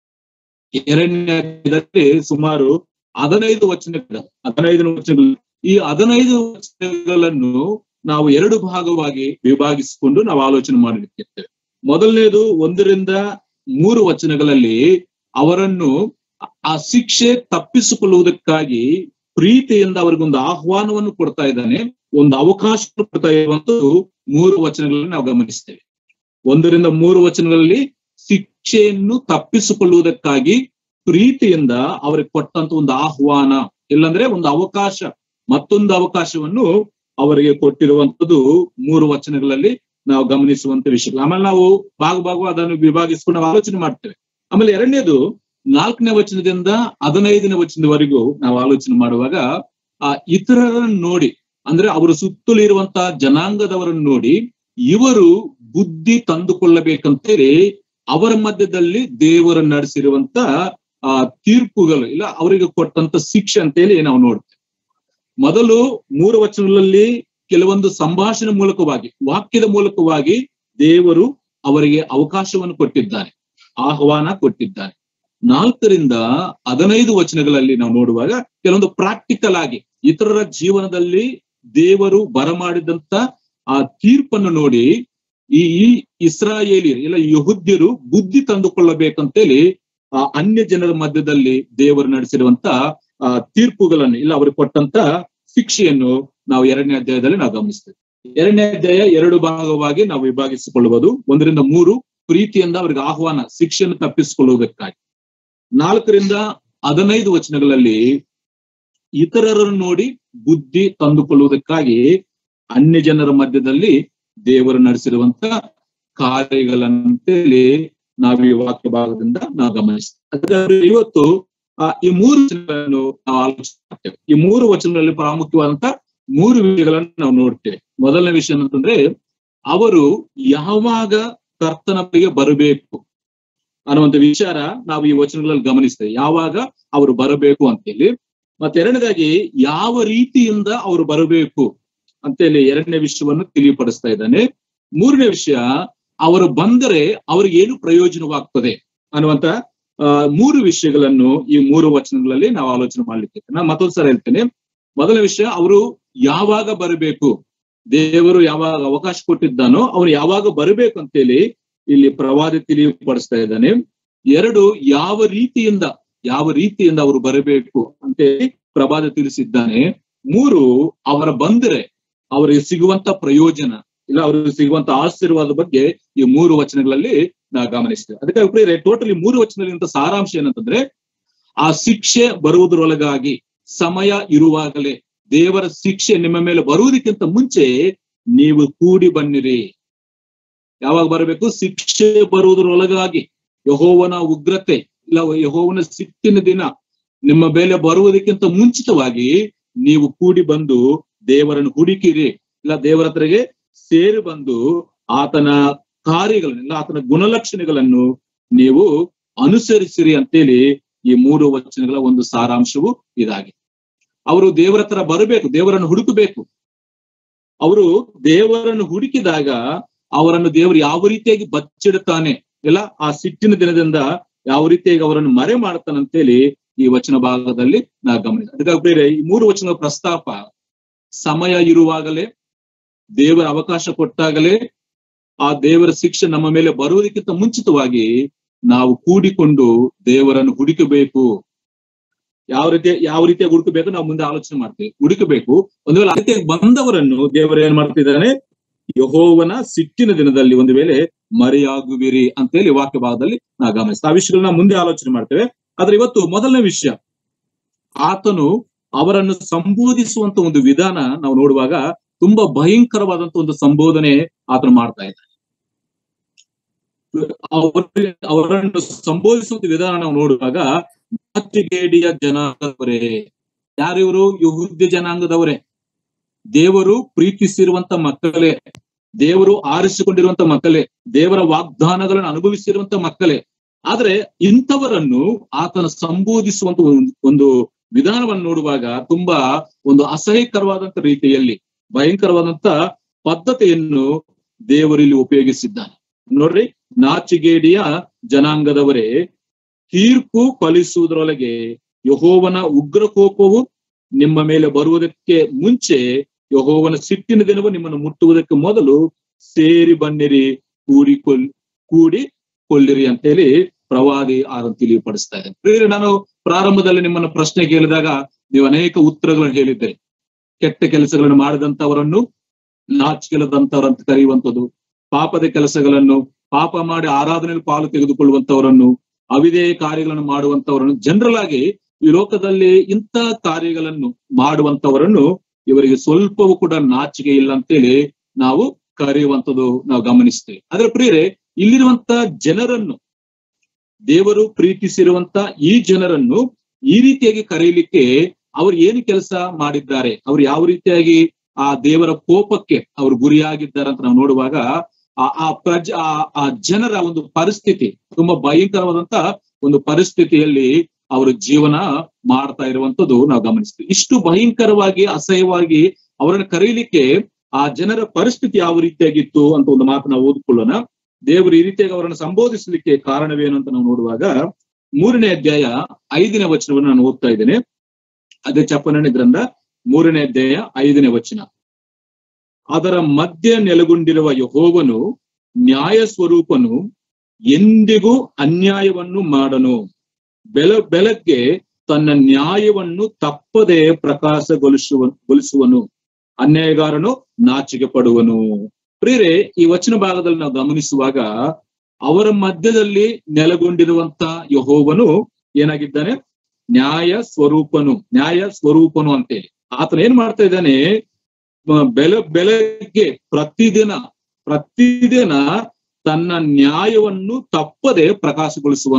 S2: ಎರಡನೇ ಅಧ್ಯಾಯದಲ್ಲಿ ಸುಮಾರು ಹದಿನೈದು ವಚನಗಳು ಹದಿನೈದು ವಚನಗಳು ಈ ಹದಿನೈದು ವಚನಗಳನ್ನು ನಾವು ಎರಡು ಭಾಗವಾಗಿ ವಿಭಾಗಿಸಿಕೊಂಡು ನಾವು ಆಲೋಚನೆ ಮಾಡಲಿಕ್ಕಿರ್ತೇವೆ ಮೊದಲನೇದು ಒಂದರಿಂದ ಮೂರು ವಚನಗಳಲ್ಲಿ ಅವರನ್ನು ಆ ಶಿಕ್ಷೆ ತಪ್ಪಿಸಿಕೊಳ್ಳುವುದಕ್ಕಾಗಿ ಪ್ರೀತಿಯಿಂದ ಅವರಿಗೊಂದು ಆಹ್ವಾನವನ್ನು ಕೊಡ್ತಾ ಇದ್ದಾನೆ ಒಂದು ಅವಕಾಶ ಕೊಡ್ತಾ ಇರುವಂತದ್ದು ಮೂರು ವಚನಗಳನ್ನು ನಾವು ಗಮನಿಸ್ತೇವೆ ಒಂದರಿಂದ ಮೂರು ವಚನಗಳಲ್ಲಿ ಶಿಕ್ಷೆಯನ್ನು ತಪ್ಪಿಸಿಕೊಳ್ಳುವುದಕ್ಕಾಗಿ ಪ್ರೀತಿಯಿಂದ ಅವರಿಗೆ ಕೊಟ್ಟಂತ ಒಂದು ಆಹ್ವಾನ ಇಲ್ಲಂದ್ರೆ ಒಂದು ಅವಕಾಶ ಮತ್ತೊಂದು ಅವಕಾಶವನ್ನು ಅವರಿಗೆ ಕೊಟ್ಟಿರುವಂತದ್ದು ಮೂರು ವಚನಗಳಲ್ಲಿ ನಾವು ಗಮನಿಸುವಂತ ವಿಷಯ ಆಮೇಲೆ ನಾವು ಭಾಗ ಭಾಗ ಅದನ್ನು ವಿಭಾಗಿಸ್ಕೊಂಡು ನಾವು ಆಲೋಚನೆ ಮಾಡ್ತೇವೆ ಆಮೇಲೆ ಎರಡನೇದು ನಾಲ್ಕನೇ ವಚನದಿಂದ ಹದಿನೈದನೇ ವಚನದವರೆಗೂ ನಾವು ಆಲೋಚನೆ ಮಾಡುವಾಗ ಆ ಇತರರನ್ನು ನೋಡಿ ಅಂದ್ರೆ ಅವರ ಸುತ್ತಲೂ ಇರುವಂತಹ ಜನಾಂಗದವರನ್ನು ನೋಡಿ ಇವರು ಬುದ್ಧಿ ತಂದುಕೊಳ್ಳಬೇಕಂತೇಳಿ ಅವರ ಮಧ್ಯದಲ್ಲಿ ದೇವರು ನಡೆಸಿರುವಂತ ಆ ತೀರ್ಪುಗಳು ಇಲ್ಲ ಅವರಿಗೆ ಕೊಟ್ಟಂತ ಶಿಕ್ಷೆ ಅಂತೇಳಿ ನಾವು ನೋಡ್ತೇವೆ ಮೊದಲು ಮೂರು ವಚನಗಳಲ್ಲಿ ಕೆಲವೊಂದು ಸಂಭಾಷಣೆ ಮೂಲಕವಾಗಿ ವಾಕ್ಯದ ಮೂಲಕವಾಗಿ ದೇವರು ಅವರಿಗೆ ಅವಕಾಶವನ್ನು ಕೊಟ್ಟಿದ್ದಾನೆ ಆಹ್ವಾನ ಕೊಟ್ಟಿದ್ದಾನೆ ನಾಲ್ಕರಿಂದ ಹದಿನೈದು ವಚನಗಳಲ್ಲಿ ನಾವು ನೋಡುವಾಗ ಕೆಲವೊಂದು ಪ್ರಾಕ್ಟಿಕಲ್ ಆಗಿ ಇತರರ ಜೀವನದಲ್ಲಿ ದೇವರು ಬರಮಾಡಿದಂತ ಆ ತೀರ್ಪನ್ನು ನೋಡಿ ಈ ಈ ಇಸ್ರಾಯೇಲಿಯರು ಇಲ್ಲ ಯಹುದ್ಯರು ಬುದ್ಧಿ ತಂದುಕೊಳ್ಳಬೇಕಂತೇಳಿ ಆ ಅನ್ಯ ಜನರ ಮಧ್ಯದಲ್ಲಿ ದೇವರು ನಡೆಸಿರುವಂತ ಆ ತೀರ್ಪುಗಳನ್ನು ಇಲ್ಲ ಅವ್ರಿಗೆ ಕೊಟ್ಟಂತ ಶಿಕ್ಷೆಯನ್ನು ನಾವು ಎರಡನೇ ಅಧ್ಯಾಯದಲ್ಲಿ ನಾವು ಗಮನಿಸ್ತೇವೆ ಎರಡನೇ ಅಧ್ಯಾಯ ಎರಡು ಭಾಗವಾಗಿ ನಾವು ವಿಭಾಗಿಸಿಕೊಳ್ಳಬಹುದು ಒಂದರಿಂದ ಮೂರು ಪ್ರೀತಿಯಿಂದ ಅವರಿಗೆ ಆಹ್ವಾನ ಶಿಕ್ಷೆಯನ್ನು ತಪ್ಪಿಸಿಕೊಳ್ಳುವುದಕ್ಕಾಗಿ ನಾಲ್ಕರಿಂದ ಹದಿನೈದು ವಚನಗಳಲ್ಲಿ ಇತರರನ್ನು ನೋಡಿ ಬುದ್ಧಿ ತಂದುಕೊಳ್ಳುವುದಕ್ಕಾಗಿ ಅನ್ಯ ಜನರ ಮಧ್ಯದಲ್ಲಿ ದೇವರು ನಡೆಸಿರುವಂತ ಕಾರ್ಯಗಳಂತೇಳಿ ನಾವು ಈ ವಾಕ್ಯ ಭಾಗದಿಂದ ನಾವು ಗಮನಿಸ್ತೇವೆ ಹಾಗಾದ್ರೆ ಇವತ್ತು ಆ, ಈ ಮೂರು ವಚನಗಳನ್ನು ನಾವು ಆಲೋಚನೆ ಮಾಡ್ತೇವೆ ಈ ಮೂರು ವಚನಗಳಲ್ಲಿ ಪ್ರಾಮುಖ್ಯವಾದಂತ ಮೂರು ವಿಷಯಗಳನ್ನು ನಾವು ನೋಡ್ತೇವೆ ಮೊದಲನೇ ವಿಷಯ ಅಂತಂದ್ರೆ ಅವರು ಯಾವಾಗ ಕರ್ತನ ಬಳಿಗೆ ಬರಬೇಕು ಅನ್ನುವಂಥ ವಿಚಾರ ನಾವು ಈ ವಚನಗಳಲ್ಲಿ ಗಮನಿಸ್ತೇವೆ ಯಾವಾಗ ಅವರು ಬರಬೇಕು ಅಂತೇಳಿ ಮತ್ತೆ ಎರಡನೇದಾಗಿ ಯಾವ ರೀತಿಯಿಂದ ಅವರು ಬರಬೇಕು ಅಂತೇಳಿ ಎರಡನೇ ವಿಷಯವನ್ನು ತಿಳಿಪಡಿಸ್ತಾ ಇದ್ದಾನೆ ಮೂರನೇ ವಿಷಯ ಅವರು ಬಂದರೆ ಅವ್ರಿಗೆ ಏನು ಪ್ರಯೋಜನವಾಗ್ತದೆ ಅನ್ನುವಂತ ಆ, ಮೂರು ವಿಷಯಗಳನ್ನು ಈ ಮೂರು ವಚನಗಳಲ್ಲಿ ನಾವು ಆಲೋಚನೆ ಮಾಡ್ಲಿಕ್ಕೆ ನಾನು ಮತ್ತೊಂದು ಸಲ ಹೇಳ್ತೇನೆ ಮೊದಲ ವಿಷಯ ಅವರು ಯಾವಾಗ ಬರಬೇಕು ದೇವರು ಯಾವಾಗ ಅವಕಾಶ ಕೊಟ್ಟಿದ್ದಾನೋ ಅವನು ಯಾವಾಗ ಬರಬೇಕು ಅಂತೇಳಿ ಇಲ್ಲಿ ಪ್ರವಾದಿ ತಿಳಿಪಡಿಸ್ತಾ ಇದ್ದಾನೆ ಎರಡು ಯಾವ ರೀತಿಯಿಂದ ಯಾವ ರೀತಿಯಿಂದ ಅವರು ಬರಬೇಕು ಅಂತೇಳಿ ಪ್ರವಾದ ತಿಳಿಸಿದ್ದಾನೆ ಮೂರು ಅವರ ಬಂದರೆ ಅವರಿಗೆ ಸಿಗುವಂತ ಪ್ರಯೋಜನ ಇಲ್ಲ ಅವರಿಗೆ ಸಿಗುವಂತ ಆಶೀರ್ವಾದ ಬಗ್ಗೆ ಈ ಮೂರು ವಚನಗಳಲ್ಲಿ ನಾವು ಗಮನಿಸ್ತೇವೆ ಅದಕ್ಕೆ ಪ್ರಿಯರೇ ಟೋಟಲಿ ಮೂರು ವಚನಗಳಿಂದ ಸಾರಾಂಶ ಏನಂತಂದ್ರೆ ಆ ಶಿಕ್ಷೆ ಬರುವುದರೊಳಗಾಗಿ ಸಮಯ ಇರುವಾಗಲೇ ದೇವರ ಶಿಕ್ಷೆ ನಿಮ್ಮ ಮೇಲೆ ಬರುವುದಕ್ಕಿಂತ ಮುಂಚೆ ನೀವು ಕೂಡಿ ಬನ್ನಿರಿ ಯಾವಾಗ ಬರಬೇಕು ಶಿಕ್ಷೆ ಬರುವುದರೊಳಗಾಗಿ ಯಹೋವನ ಉಗ್ರತೆ ಇಲ್ಲ ಯಹೋವನ ಸಿಟ್ಟಿನ ದಿನ ನಿಮ್ಮ ಮೇಲೆ ಬರುವುದಕ್ಕಿಂತ ಮುಂಚಿತವಾಗಿ ನೀವು ಕೂಡಿ ಬಂದು ದೇವರನ್ನು ಹುಡುಕಿರಿ ಇಲ್ಲ ದೇವರ ಹತ್ರಗೆ ಸೇರಿ ಬಂದು ಆತನ ಕಾರ್ಯಗಳನ್ನು ಇಲ್ಲ ಆತನ ಗುಣಲಕ್ಷಣಗಳನ್ನು ನೀವು ಅನುಸರಿಸಿರಿ ಅಂತೇಳಿ ಈ ಮೂರು ವಚನಗಳ ಒಂದು ಸಾರಾಂಶವು ಇದಾಗಿದೆ ಅವರು ದೇವರ ಹತ್ರ ಬರಬೇಕು ದೇವರನ್ನು ಹುಡುಕಬೇಕು ಅವರು ದೇವರನ್ನು ಹುಡುಕಿದಾಗ ಅವರನ್ನು ದೇವರು ಯಾವ ರೀತಿಯಾಗಿ ಬಚ್ಚಿಡುತ್ತಾನೆ ಇಲ್ಲ ಆ ಸಿಟ್ಟಿನ ದಿನದಿಂದ ಯಾವ ರೀತಿಯಾಗಿ ಅವರನ್ನು ಮರೆ ಮಾಡ್ತಾನೆ ಅಂತೇಳಿ ಈ ವಚನ ಭಾಗದಲ್ಲಿ ನಾವು ಗಮನಿಸ ಅದಕ್ಕಾಗಿ ಬೇರೆ ಈ ಮೂರು ವಚನದ ಪ್ರಸ್ತಾಪ ಸಮಯ ಇರುವಾಗಲೇ ದೇವರ ಅವಕಾಶ ಕೊಟ್ಟಾಗಲೇ ಆ ದೇವರ ಶಿಕ್ಷೆ ನಮ್ಮ ಮೇಲೆ ಬರುವುದಕ್ಕಿಂತ ಮುಂಚಿತವಾಗಿ ನಾವು ಕೂಡಿಕೊಂಡು ದೇವರನ್ನು ಹುಡುಕಬೇಕು ಯಾವ ರೀತಿ ಯಾವ ರೀತಿಯಾಗಿ ಹುಡುಕಬೇಕು ನಾವು ಮುಂದೆ ಆಲೋಚನೆ ಮಾಡ್ತೇವೆ ಹುಡುಕಬೇಕು ಒಂದು ವೇಳೆ ಆ ರೀತಿಯಾಗಿ ಬಂದವರನ್ನು ದೇವರು ಏನ್ ಮಾಡ್ತಿದ್ದಾನೆ ಯಹೋವನ ಸಿಟ್ಟಿನ ದಿನದಲ್ಲಿ ಒಂದು ವೇಳೆ ಮರೆಯಾಗುವಿರಿ ಅಂತೇಳಿ ವಾಕ್ಯ ಭಾಗದಲ್ಲಿ ನಾವು ಗಮನಿಸ್ತಾ ಆ ವಿಷಯಗಳನ್ನ ಮುಂದೆ ಆಲೋಚನೆ ಮಾಡ್ತೇವೆ ಆದ್ರೆ ಇವತ್ತು ಮೊದಲನೇ ವಿಷಯ ಆತನು ಅವರನ್ನು ಸಂಬೋಧಿಸುವಂತ ಒಂದು ವಿಧಾನ ನಾವು ನೋಡುವಾಗ ತುಂಬಾ ಭಯಂಕರವಾದಂತ ಒಂದು ಸಂಬೋಧನೆ ಆತನು ಮಾಡ್ತಾ ಇದ್ದಾನೆ ಅವರ ಅವರನ್ನು ಸಂಬೋಧಿಸುವಂತ ವಿಧಾನ ನಾವು ನೋಡುವಾಗ ನಾಚಿಗೇಡಿಯ ಜನಾಂಗದವರೇ ಯಾರಿವರು ಯಹೂದ್ಯ ಜನಾಂಗದವರೇ ದೇವರು ಪ್ರೀತಿಸಿರುವಂತ ಮಕ್ಕಳೇ ದೇವರು ಆರಿಸಿಕೊಂಡಿರುವಂತ ಮಕ್ಕಳೇ ದೇವರ ವಾಗ್ದಾನಗಳನ್ನು ಅನುಭವಿಸಿರುವಂತ ಮಕ್ಕಳೇ ಆದ್ರೆ ಇಂಥವರನ್ನು ಆತನ ಸಂಬೋಧಿಸುವಂತ ಒಂದು- ಒಂದು ವಿಧಾನವನ್ನು ನೋಡುವಾಗ ತುಂಬಾ ಒಂದು ಅಸಹ್ಯಕರವಾದಂತ ರೀತಿಯಲ್ಲಿ ಭಯಂಕರವಾದಂತ ಪದ್ಧತಿಯನ್ನು ದೇವರು ಇಲ್ಲಿ ಉಪಯೋಗಿಸಿದ್ದಾನೆ ನೋಡ್ರಿ ನಾಚಿಗೇಡಿಯ ಜನಾಂಗದವರೇ ತೀರ್ಪು ಫಲಿಸುವುದರೊಳಗೆ ಯಹೋವನ ಉಗ್ರ ಕೋಪವು ನಿಮ್ಮ ಮೇಲೆ ಬರುವುದಕ್ಕೆ ಮುಂಚೆ ಯಹೋವನ ಸಿಟ್ಟಿನ ದಿನವು ನಿಮ್ಮನ್ನು ಮುಟ್ಟುವುದಕ್ಕೆ ಮೊದಲು ಸೇರಿ ಬನ್ನಿರಿ ಕೂಡಿಕೊಲ್ ಕೂಡಿ ಕೊಳ್ಳಿರಿ ಅಂತೇಳಿ ಪ್ರವಾದಿ ಆದನ್ನು ತಿಳಿಪಡಿಸ್ತಾ ಇದ್ದೇನೆ ಪ್ರಿಯರೇ, ನಾನು ಪ್ರಾರಂಭದಲ್ಲಿ ನಿಮ್ಮನ್ನು ಪ್ರಶ್ನೆ ಕೇಳಿದಾಗ ನೀವು ಅನೇಕ ಉತ್ತರಗಳನ್ನು ಹೇಳಿದ್ದೀರಿ ಕೆಟ್ಟ ಕೆಲಸಗಳನ್ನು ಮಾಡಿದಂತವರನ್ನು ನಾಚಿಕೆಲದಂತವರಂತ ಕರೆಯುವಂಥದ್ದು ಪಾಪದ ಕೆಲಸಗಳನ್ನು ಪಾಪ ಮಾಡಿ ಆರಾಧನೆಯಲ್ಲಿ ಪಾಲು ತೆಗೆದುಕೊಳ್ಳುವಂತವರನ್ನು ಅವಿಧೇಯ ಕಾರ್ಯಗಳನ್ನು ಮಾಡುವಂತವರನ್ನು ಜನರಲ್ ಆಗಿ ಈ ಲೋಕದಲ್ಲಿ ಇಂಥ ಕಾರ್ಯಗಳನ್ನು ಮಾಡುವಂತವರನ್ನು ಇವರಿಗೆ ಸ್ವಲ್ಪವೂ ಕೂಡ ನಾಚಿಕೆ ಇಲ್ಲ ಅಂತೇಳಿ ನಾವು ಕರೆಯುವಂಥದ್ದು ನಾವು ಗಮನಿಸ್ತೇವೆ ಆದ್ರೆ ಪ್ರಿಯರೇ ಇಲ್ಲಿರುವಂತ ಜನರನ್ನು ದೇವರು ಪ್ರೀತಿಸಿರುವಂತ ಈ ಜನರನ್ನು ಈ ರೀತಿಯಾಗಿ ಕರೆಯಲಿಕ್ಕೆ ಅವರು ಏನು ಕೆಲಸ ಮಾಡಿದ್ದಾರೆ ಅವ್ರು ಯಾವ ರೀತಿಯಾಗಿ ಆ ದೇವರ ಕೋಪಕ್ಕೆ ಅವರು ಗುರಿಯಾಗಿದ್ದಾರೆ ಅಂತ ನಾವು ನೋಡುವಾಗ ಆ ಆ ಪ್ರಜ ಆ- ಆ ಜನರ ಒಂದು ಪರಿಸ್ಥಿತಿ ತುಂಬಾ ಭಯಂಕರವಾದಂತ ಒಂದು ಪರಿಸ್ಥಿತಿಯಲ್ಲಿ ಅವರು ಜೀವನ ಮಾಡ್ತಾ ಇರುವಂತದ್ದು ನಾವು ಗಮನಿಸ್ತೀವಿ ಇಷ್ಟು ಭಯಂಕರವಾಗಿ ಅಸಹ್ಯವಾಗಿ ಅವರನ್ನು ಕರೀಲಿಕ್ಕೆ ಆ ಜನರ ಪರಿಸ್ಥಿತಿ ಯಾವ ರೀತಿಯಾಗಿತ್ತು ಅಂತ ಒಂದು ಮಾತು ನಾವು ಓದಿಕೊಳ್ಳೋಣ ದೇವರು ಈ ರೀತಿಯಾಗಿ ಅವರನ್ನು ಸಂಬೋಧಿಸಲಿಕ್ಕೆ ಕಾರಣವೇನು ಅಂತ ನಾವು ನೋಡುವಾಗ ಮೂರನೇ ಅಧ್ಯಾಯ ಐದನೇ ವಚನವನ್ನು ನಾನು ಓದ್ತಾ ಇದ್ದೇನೆ ಅದೇ ಚಪ್ಪನನೆ ಗ್ರಂಥ ಮೂರನೇ ಅಧ್ಯಾಯ ಐದನೇ ವಚನ ಅದರ ಮಧ್ಯ ನೆಲೆಗೊಂಡಿರುವ ಯಹೋವನು ನ್ಯಾಯ ಸ್ವರೂಪನು ಎಂದಿಗೂ ಅನ್ಯಾಯವನ್ನು ಮಾಡನು ಬೆಲ ಬೆಳಗ್ಗೆ ತನ್ನ ನ್ಯಾಯವನ್ನು ತಪ್ಪದೆ ಪ್ರಕಾಶಗೊಳಿಸುವ ಗೊಳಿಸುವನು ಅನ್ಯಾಯಗಾರನು ನಾಚಿಕೆ ಪಡುವನು ಪ್ರಿಯರೇ ಈ ವಚನ ಭಾಗದಲ್ಲಿ ನಾವು ಗಮನಿಸುವಾಗ ಅವರ ಮಧ್ಯದಲ್ಲಿ ನೆಲೆಗೊಂಡಿರುವಂತ ಯಹೋವನು ಏನಾಗಿದ್ದಾನೆ ನ್ಯಾಯ ಸ್ವರೂಪನು ನ್ಯಾಯ ಸ್ವರೂಪನು ಅಂತೇಳಿ ಆತನ ಏನ್ ಮಾಡ್ತಾ ಇದ್ದಾನೆ ಮ- ಬೆಲ ಬೆಳಗ್ಗೆ ಪ್ರತಿದಿನ ಪ್ರತಿದಿನ ತನ್ನ ನ್ಯಾಯವನ್ನು ತಪ್ಪದೆ ಪ್ರಕಾಶಗೊಳಿಸುವನು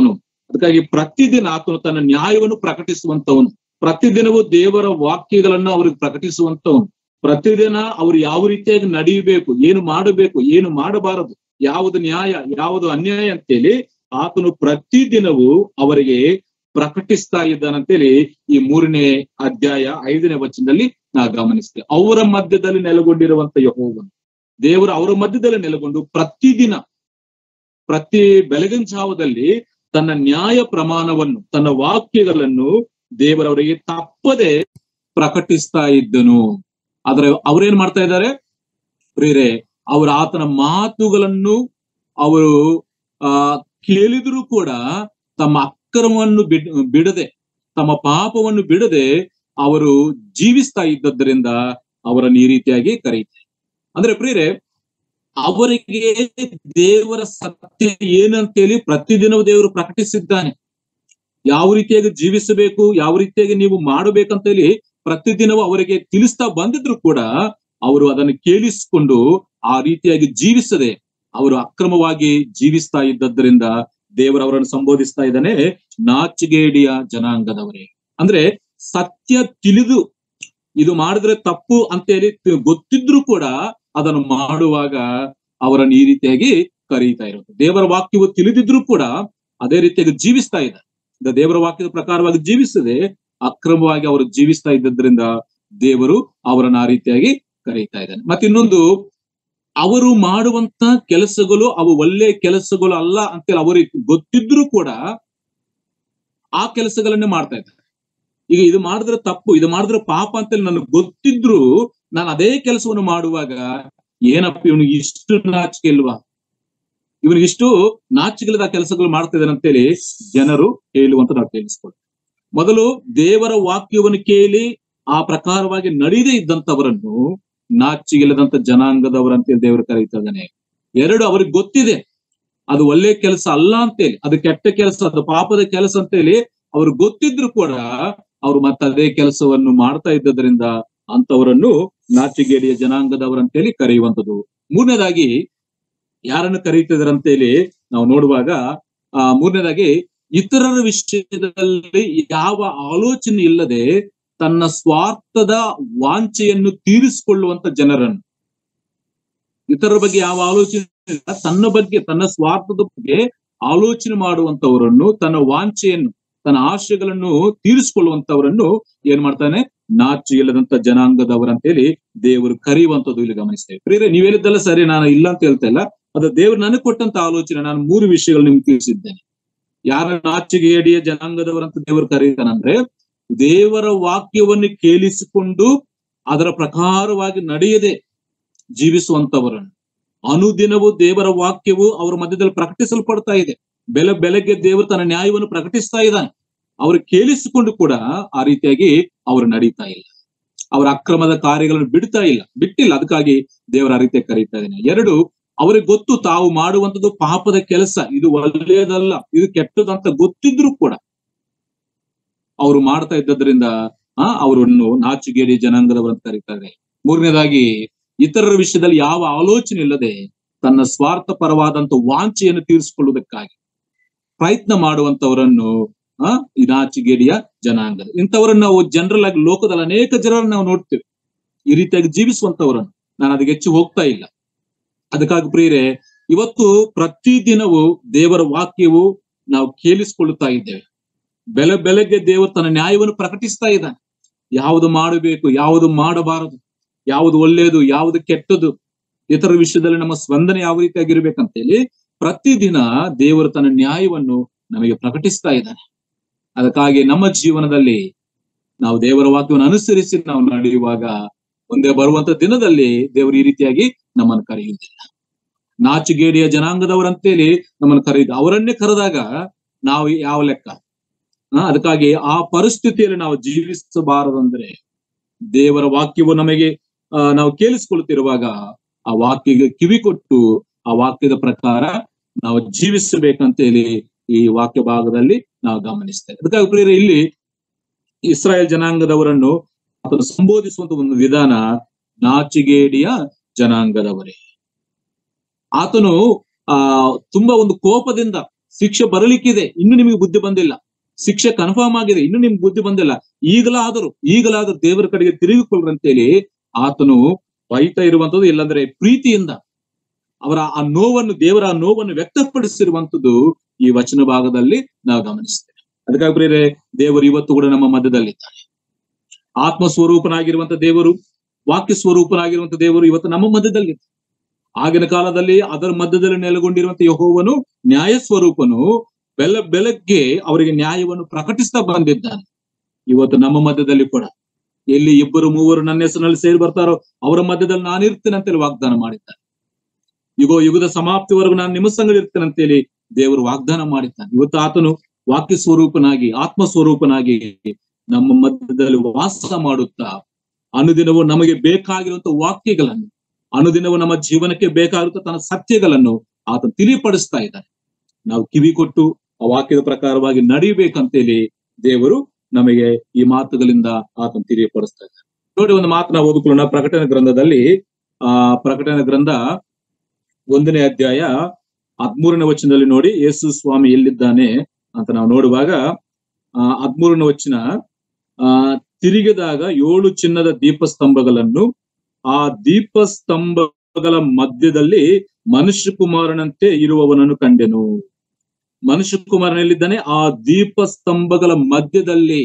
S2: ಅದಕ್ಕಾಗಿ ಪ್ರತಿದಿನ ಆತನು ತನ್ನ ನ್ಯಾಯವನ್ನು ಪ್ರಕಟಿಸುವಂತವನು ಪ್ರತಿದಿನವೂ ದೇವರ ವಾಕ್ಯಗಳನ್ನು ಅವ್ರಿಗೆ ಪ್ರಕಟಿಸುವಂತವನು ಪ್ರತಿದಿನ ಅವ್ರು ಯಾವ ರೀತಿಯಾಗಿ ನಡೆಯಬೇಕು ಏನು ಮಾಡಬೇಕು ಏನು ಮಾಡಬಾರದು ಯಾವುದು ನ್ಯಾಯ ಯಾವುದು ಅನ್ಯಾಯ ಅಂತೇಳಿ ಆತನು ಪ್ರತಿದಿನವೂ ಅವರಿಗೆ ಪ್ರಕಟಿಸ್ತಾ ಇದ್ದಾನಂತೇಳಿ ಈ ಮೂರನೇ ಅಧ್ಯಾಯ ಐದನೇ ವಚನದಲ್ಲಿ ನಾವು ಗಮನಿಸ್ತೇವೆ ಅವರ ಮಧ್ಯದಲ್ಲಿ ನೆಲೆಗೊಂಡಿರುವಂತ ಯಹೋವನು ದೇವರು ಅವರ ಮಧ್ಯದಲ್ಲಿ ನೆಲೆಗೊಂಡು ಪ್ರತಿದಿನ ಪ್ರತಿ ಬೆಳಗಿನ ಜಾವದಲ್ಲಿ ತನ್ನ ನ್ಯಾಯ ಪ್ರಮಾಣವನ್ನು ತನ್ನ ವಾಕ್ಯಗಳನ್ನು ದೇವರವರಿಗೆ ತಪ್ಪದೆ ಪ್ರಕಟಿಸ್ತಾ ಇದ್ದನು ಆದ್ರೆ ಅವ್ರೇನ್ ಮಾಡ್ತಾ ಇದ್ದಾರೆ ಪ್ರೇರೆ ಅವರ ಆತನ ಮಾತುಗಳನ್ನು ಅವರು ಆ ಕೇಳಿದ್ರು ಕೂಡ ತಮ್ಮ ಅಕ್ರಮವನ್ನು ಬಿಡ್ ಬಿಡದೆ ತಮ್ಮ ಪಾಪವನ್ನು ಬಿಡದೆ ಅವರು ಜೀವಿಸ್ತಾ ಇದ್ದದ್ದರಿಂದ ಅವರನ್ನು ಈ ರೀತಿಯಾಗಿ ಕರೀತಾರೆ ಅಂದ್ರೆ ಪ್ರಿಯರೇ ಅವರಿಗೆ ದೇವರ ಸತ್ಯ ಏನಂತೇಳಿ ಪ್ರತಿದಿನವೂ ದೇವರು ಪ್ರಕಟಿಸಿದ್ದಾನೆ ಯಾವ ರೀತಿಯಾಗಿ ಜೀವಿಸಬೇಕು ಯಾವ ರೀತಿಯಾಗಿ ನೀವು ಮಾಡಬೇಕಂತ ಹೇಳಿ ಪ್ರತಿದಿನವೂ ಅವರಿಗೆ ತಿಳಿಸ್ತಾ ಬಂದಿದ್ರು ಕೂಡ ಅವರು ಅದನ್ನು ಕೇಳಿಸಿಕೊಂಡು ಆ ರೀತಿಯಾಗಿ ಜೀವಿಸದೆ ಅವರು ಅಕ್ರಮವಾಗಿ ಜೀವಿಸ್ತಾ ಇದ್ದದ್ರಿಂದ ದೇವರು ಅವರನ್ನು ಸಂಬೋಧಿಸ್ತಾ ಇದ್ದಾನೆ ನಾಚಿಗೇಡಿಯ ಜನಾಂಗದವರೇ ಅಂದ್ರೆ ಸತ್ಯ ತಿಳಿದು ಇದು ಮಾಡಿದ್ರೆ ತಪ್ಪು ಅಂತೇಳಿ ತಿ- ಗೊತ್ತಿದ್ರು ಕೂಡ ಅದನ್ನು ಮಾಡುವಾಗ ಅವರನ್ನು ಈ ರೀತಿಯಾಗಿ ಕರೀತಾ ಇರೋದು ದೇವರ ವಾಕ್ಯವು ತಿಳಿದಿದ್ರು ಕೂಡ ಅದೇ ರೀತಿಯಾಗಿ ಜೀವಿಸ್ತಾ ಇದ್ದಾರೆ ಇದು ದೇವರ ವಾಕ್ಯದ ಪ್ರಕಾರವಾಗಿ ಜೀವಿಸದೆ ಅಕ್ರಮವಾಗಿ ಅವರು ಜೀವಿಸ್ತಾ ಇದ್ದದ್ರಿಂದ ದೇವರು ಅವರನ್ನ ಆ ರೀತಿಯಾಗಿ ಕರೀತಾ ಇದ್ದಾನೆ ಮತ್ತೆ ಇನ್ನೊಂದು ಅವರು ಮಾಡುವಂತ ಕೆಲಸಗಳು ಅವು ಒಳ್ಳೆ ಕೆಲಸಗಳು ಅಲ್ಲ ಅಂತೇಳಿ ಅವರಿಗೆ ಗೊತ್ತಿದ್ರು ಕೂಡ ಆ ಕೆಲಸಗಳನ್ನೇ ಮಾಡ್ತಾ ಇದ್ದಾರೆ ಈಗ ಇದು ಮಾಡಿದ್ರೆ ತಪ್ಪು ಇದು ಮಾಡಿದ್ರೆ ಪಾಪ ಅಂತೇಳಿ ನನಗೆ ಗೊತ್ತಿದ್ರು ನಾನು ಅದೇ ಕೆಲಸವನ್ನು ಮಾಡುವಾಗ ಏನಪ್ಪ ಇವನಿಗೆ ಇಷ್ಟು ನಾಚಿಕೆ ಇಲ್ವಾ ಇವನಿಗೆ ಇಷ್ಟು ನಾಚಿಕೆಲ್ಲದ ಕೆಲಸಗಳು ಮಾಡ್ತಾ ಇದ್ದಾನೆ ಅಂತೇಳಿ ಜನರು ಹೇಳುವಂತ ನಾವು ಕೇಳಿಸ್ಕೊಳ್ತೀವಿ ಮೊದಲು ದೇವರ ವಾಕ್ಯವನ್ನು ಕೇಳಿ ಆ ಪ್ರಕಾರವಾಗಿ ನಡೆಯದೇ ಇದ್ದಂತವರನ್ನು ನಾಚಿಗಿಲ್ಲದಂತ ಜನಾಂಗದವರಂತೇಳಿ ದೇವರು ಕರೀತಾ ಇದ್ದಾನೆ ಎರಡು ಅವ್ರಿಗೆ ಗೊತ್ತಿದೆ ಅದು ಒಳ್ಳೆ ಕೆಲಸ ಅಲ್ಲ ಅಂತೇಳಿ ಅದು ಕೆಟ್ಟ ಕೆಲಸ ಅದು ಪಾಪದ ಕೆಲಸ ಅಂತೇಳಿ ಅವ್ರಿಗೆ ಗೊತ್ತಿದ್ರು ಕೂಡ ಅವ್ರು ಮತ್ತೆ ಅದೇ ಕೆಲಸವನ್ನು ಮಾಡ್ತಾ ಇದ್ದದ್ರಿಂದ ಅಂತವರನ್ನು ನಾಚಿಗೇಡಿಯ ಜನಾಂಗದವರಂತೇಳಿ ಕರೆಯುವಂಥದ್ದು ಮೂರನೇದಾಗಿ ಯಾರನ್ನು ಕರೀತಿದಾರೆ ಅಂತೇಳಿ ನಾವು ನೋಡುವಾಗ ಆ ಮೂರನೇದಾಗಿ ಇತರರ ವಿಷಯದಲ್ಲಿ ಯಾವ ಆಲೋಚನೆ ಇಲ್ಲದೆ ತನ್ನ ಸ್ವಾರ್ಥದ ವಾಂಛೆಯನ್ನು ತೀರಿಸಿಕೊಳ್ಳುವಂತ ಜನರನ್ನು ಇತರರ ಬಗ್ಗೆ ಯಾವ ಆಲೋಚನೆ ಇಲ್ಲ ತನ್ನ ಬಗ್ಗೆ ತನ್ನ ಸ್ವಾರ್ಥದ ಬಗ್ಗೆ ಆಲೋಚನೆ ಮಾಡುವಂತವರನ್ನು ತನ್ನ ವಾಂಛೆಯನ್ನು ತನ್ನ ಆಶಯಗಳನ್ನು ತೀರಿಸಿಕೊಳ್ಳುವಂತವರನ್ನು ಏನ್ ಮಾಡ್ತಾನೆ ನಾಚು ಇಲ್ಲದಂತ ಜನಾಂಗದವರಂತೇಳಿ ದೇವರು ಕರೆಯುವಂತದ್ದು ಇಲ್ಲಿ ಗಮನಿಸ್ತೇವೆ ಪ್ರಿಯರೇ ನೀವ್ ಹೇಳಿದ್ದಲ್ಲ ಸರಿ ನಾನು ಇಲ್ಲ ಅಂತ ಹೇಳ್ತಾ ಇಲ್ಲ ಅದು ದೇವರು ನನಗೆ ಕೊಟ್ಟಂತ ಆಲೋಚನೆ ನಾನು ಮೂರು ವಿಷಯಗಳು ನಿಮ್ಗೆ ತಿಳಿಸಿದ್ದೇನೆ ಯಾರ ನಾಚಿಗೇಡಿಯ ಜನಾಂಗದವರಂತ ದೇವರು ಕರೀತಾನಂದ್ರೆ ದೇವರ ವಾಕ್ಯವನ್ನು ಕೇಳಿಸಿಕೊಂಡು ಅದರ ಪ್ರಕಾರವಾಗಿ ನಡೆಯದೆ ಜೀವಿಸುವಂತವರನ್ನು ಅನುದಿನವೂ ದೇವರ ವಾಕ್ಯವು ಅವರ ಮಧ್ಯದಲ್ಲಿ ಪ್ರಕಟಿಸಲ್ಪಡ್ತಾ ಇದೆ ಬೆಲೆ ಬೆಳಗ್ಗೆ ದೇವರು ತನ್ನ ನ್ಯಾಯವನ್ನು ಪ್ರಕಟಿಸ್ತಾ ಇದ್ದಾನೆ ಅವರು ಕೇಳಿಸಿಕೊಂಡು ಕೂಡ ಆ ರೀತಿಯಾಗಿ ಅವರು ನಡೀತಾ ಇಲ್ಲ ಅವರ ಅಕ್ರಮದ ಕಾರ್ಯಗಳನ್ನು ಬಿಡ್ತಾ ಇಲ್ಲ ಬಿಟ್ಟಿಲ್ಲ ಅದಕ್ಕಾಗಿ ದೇವರ ಆ ರೀತಿಯಾಗಿ ಕರೀತಾ ಇದ್ದಾನೆ ಎರಡು ಅವರಿಗೆ ಗೊತ್ತು ತಾವು ಮಾಡುವಂತದ್ದು ಪಾಪದ ಕೆಲಸ ಇದು ಒಳ್ಳೆಯದಲ್ಲ ಇದು ಕೆಟ್ಟದಂತ ಗೊತ್ತಿದ್ರು ಕೂಡ ಅವರು ಮಾಡ್ತಾ ಇದ್ದದ್ರಿಂದ ಆ ಅವರನ್ನು ನಾಚಿಗೇಡಿ ಜನಾಂಗದವರಂತ ಕರೀತಾರೆ ಮೂರನೇದಾಗಿ ಇತರರ ವಿಷಯದಲ್ಲಿ ಯಾವ ಆಲೋಚನೆ ಇಲ್ಲದೆ ತನ್ನ ಸ್ವಾರ್ಥ ಪರವಾದಂತ ವಾಂಛೆಯನ್ನು ತೀರಿಸಿಕೊಳ್ಳುವುದಕ್ಕಾಗಿ ಪ್ರಯತ್ನ ಮಾಡುವಂತವರನ್ನು ಆ ಈ ನಾಚಿಗೇಡಿಯ ಜನಾಂಗದ ಇಂಥವರನ್ನು ನಾವು ಜನರಲ್ ಆಗಿ ಲೋಕದಲ್ಲಿ ಅನೇಕ ಜನರನ್ನು ನಾವು ನೋಡ್ತೇವೆ ಈ ರೀತಿಯಾಗಿ ಜೀವಿಸುವಂತವರನ್ನು ನಾನು ಅದಕ್ಕೆ ಹೆಚ್ಚು ಹೋಗ್ತಾ ಇಲ್ಲ ಅದಕ್ಕಾಗಿ ಪ್ರಿಯರೇ ಇವತ್ತು ಪ್ರತಿದಿನವೂ ದೇವರ ವಾಕ್ಯವು ನಾವು ಕೇಳಿಸಿಕೊಳ್ಳುತ್ತಾ ಇದ್ದೇವೆ ಬೆಲೆ ಬೆಳಗ್ಗೆ ದೇವರು ತನ್ನ ನ್ಯಾಯವನ್ನು ಪ್ರಕಟಿಸ್ತಾ ಇದ್ದಾನೆ ಯಾವುದು ಮಾಡಬೇಕು ಯಾವುದು ಮಾಡಬಾರದು ಯಾವುದು ಒಳ್ಳೆಯದು ಯಾವುದು ಕೆಟ್ಟದು ಇತರ ವಿಷಯದಲ್ಲಿ ನಮ್ಮ ಸ್ಪಂದನೆ ಯಾವ ರೀತಿಯಾಗಿರ್ಬೇಕಂತೇಳಿ ಪ್ರತಿದಿನ ದೇವರು ತನ್ನ ನ್ಯಾಯವನ್ನು ನಮಗೆ ಪ್ರಕಟಿಸ್ತಾ ಇದ್ದಾನೆ ಅದಕ್ಕಾಗಿ ನಮ್ಮ ಜೀವನದಲ್ಲಿ ನಾವು ದೇವರ ವಾಕ್ಯವನ್ನು ಅನುಸರಿಸಿ ನಾವು ನಡೆಯುವಾಗ ಒಂದೇ ಬರುವಂತ ದಿನದಲ್ಲಿ ದೇವರು ಈ ರೀತಿಯಾಗಿ ನಮ್ಮನ್ನು ಕರೆಯುವುದಿಲ್ಲ ನಾಚುಗೇಡಿಯ ಜನಾಂಗದವರಂತೇಳಿ ನಮ್ಮನ್ನು ಕರೆಯುದು ಅವರನ್ನೇ ಕರೆದಾಗ ನಾವು ಯಾವ ಲೆಕ್ಕ ಆ, ಅದಕ್ಕಾಗಿ ಆ ಪರಿಸ್ಥಿತಿಯಲ್ಲಿ ನಾವು ಜೀವಿಸಬಾರದಂದ್ರೆ ದೇವರ ವಾಕ್ಯವು ನಮಗೆ ಆ, ನಾವು ಕೇಳಿಸಿಕೊಳ್ಳುತ್ತಿರುವಾಗ ಆ ವಾಕ್ಯಗೆ ಕಿವಿ ಕೊಟ್ಟು ಆ ವಾಕ್ಯದ ಪ್ರಕಾರ ನಾವು ಜೀವಿಸಬೇಕಂತೇಳಿ ಈ ವಾಕ್ಯ ಭಾಗದಲ್ಲಿ ನಾವು ಗಮನಿಸ್ತೇವೆ ಅದಕ್ಕಾಗಿ ಪ್ರಿಯರೇ ಇಲ್ಲಿ ಇಸ್ರಾಯೇಲ್ ಜನಾಂಗದವರನ್ನು ಆತನು ಸಂಬೋಧಿಸುವಂತ ಒಂದು ವಿಧಾನ ನಾಚಿಗೇಡಿಯ ಜನಾಂಗದವರೇ ಆತನು ಆ ತುಂಬಾ ಒಂದು ಕೋಪದಿಂದ ಶಿಕ್ಷೆ ಬರಲಿಕ್ಕಿದೆ ಇನ್ನು ನಿಮಗೆ ಬುದ್ಧಿ ಬಂದಿಲ್ಲ ಶಿಕ್ಷೆ ಕನ್ಫರ್ಮ್ ಆಗಿದೆ ಇನ್ನು ನಿಮ್ಗೆ ಬುದ್ಧಿ ಬಂದಿಲ್ಲ ಈಗಲಾದರೂ ಈಗಲಾದರೂ ದೇವರ ಕಡೆಗೆ ತಿರುಗಿಕೊಳ್ಳ್ರಿ ಅಂತೇಳಿ ಆತನು ಬೈತಾ ಇರುವಂತದ್ದು ಇಲ್ಲಾಂದ್ರೆ ಪ್ರೀತಿಯಿಂದ ಅವರ ಆ ನೋವನ್ನು ದೇವರ ಆ ನೋವನ್ನು ವ್ಯಕ್ತಪಡಿಸಿರುವಂತದ್ದು ಈ ವಚನ ಭಾಗದಲ್ಲಿ ನಾವು ಗಮನಿಸ್ತೇವೆ ಅದಕ್ಕಾಗಿ ಪ್ರಿಯರೇ ದೇವರು ಇವತ್ತು ಕೂಡ ನಮ್ಮ ಮಧ್ಯದಲ್ಲಿದ್ದಾರೆ ಆತ್ಮ ಸ್ವರೂಪನಾಗಿರುವಂತ ದೇವರು ವಾಕ್ಯ ಸ್ವರೂಪನಾಗಿರುವಂತ ದೇವರು ಇವತ್ತು ನಮ್ಮ ಮಧ್ಯದಲ್ಲಿ ಆಗಿನ ಕಾಲದಲ್ಲಿ ಅದರ ಮಧ್ಯದಲ್ಲಿ ನೆಲೆಗೊಂಡಿರುವಂತ ಯಹೋವನು ನ್ಯಾಯ ಸ್ವರೂಪನು ಬೆಲ ಬೆಳಗ್ಗೆ ಅವರಿಗೆ ನ್ಯಾಯವನ್ನು ಪ್ರಕಟಿಸ್ತಾ ಬಂದಿದ್ದಾನೆ ಇವತ್ತು ನಮ್ಮ ಮಧ್ಯದಲ್ಲಿ ಕೂಡ ಎಲ್ಲಿ ಇಬ್ಬರು ಮೂವರು ನನ್ನ ಹೆಸರಿನಲ್ಲಿ ಸೇರಿ ಬರ್ತಾರೋ ಅವರ ಮಧ್ಯದಲ್ಲಿ ನಾನು ಇರ್ತೇನೆ ಅಂತೇಳಿ ವಾಗ್ದಾನ ಮಾಡಿದ್ದಾನೆ ಯುಗೋ ಯುಗದ ಸಮಾಪ್ತಿವರೆಗೂ ನಾನು ನಿಮ್ಮ ಸಂಗಡ ಇರ್ತೇನೆ ಅಂತೇಳಿ ದೇವರು ವಾಗ್ದಾನ ಮಾಡಿದ್ದಾನೆ ಇವತ್ತು ಆತನು ವಾಕ್ಯ ಸ್ವರೂಪನಾಗಿ ಆತ್ಮ ಸ್ವರೂಪನಾಗಿ ನಮ್ಮ ಮಧ್ಯದಲ್ಲಿ ವಾಸ ಮಾಡುತ್ತಾ ಅನುದಿನವೂ ನಮಗೆ ಬೇಕಾಗಿರುವಂತ ವಾಕ್ಯಗಳನ್ನು ಅನುದಿನವೂ ನಮ್ಮ ಜೀವನಕ್ಕೆ ಬೇಕಾಗಿರುವಂತ ತನ್ನ ಸತ್ಯಗಳನ್ನು ಆತ ತಿಳಿಪಡಿಸ್ತಾ ಇದ್ದಾನೆ ನಾವು ಕಿವಿ ಕೊಟ್ಟು ಆ ವಾಕ್ಯದ ಪ್ರಕಾರವಾಗಿ ನಡಿಬೇಕಂತೇಳಿ ದೇವರು ನಮಗೆ ಈ ಮಾತುಗಳಿಂದ ಆತನ ತಿಳಿಯಪಡಿಸ್ತಾ ಇದ್ದಾನೆ ನೋಡಿ ಒಂದು ಮಾತನ್ನ ಓದಿಕೊಳ್ಳೋಣ ಪ್ರಕಟಣೆ ಗ್ರಂಥದಲ್ಲಿ ಆ ಪ್ರಕಟಣೆ ಗ್ರಂಥ ಒಂದನೇ ಅಧ್ಯಾಯ ಹದ್ಮೂರನೇ ವಚನದಲ್ಲಿ ನೋಡಿ ಯೇಸು ಸ್ವಾಮಿ ಎಲ್ಲಿದ್ದಾನೆ ಅಂತ ನಾವು ನೋಡುವಾಗ ಆ ಹದ್ಮೂರನೇ ವಚನ ಆ ತಿರುಗಿದಾಗ ಏಳು ಚಿನ್ನದ ದೀಪಸ್ತಂಭಗಳನ್ನು ಆ ದೀಪಸ್ತಂಭಗಳ ಮಧ್ಯದಲ್ಲಿ ಮನುಷ್ಯ ಕುಮಾರನಂತೆ ಇರುವವನನ್ನು ಕಂಡೆನು ಮನುಷ್ಯ ಕುಮಾರನಲ್ಲಿದ್ದಾನೆ ಆ ದೀಪಸ್ತಂಭಗಳ ಮಧ್ಯದಲ್ಲಿ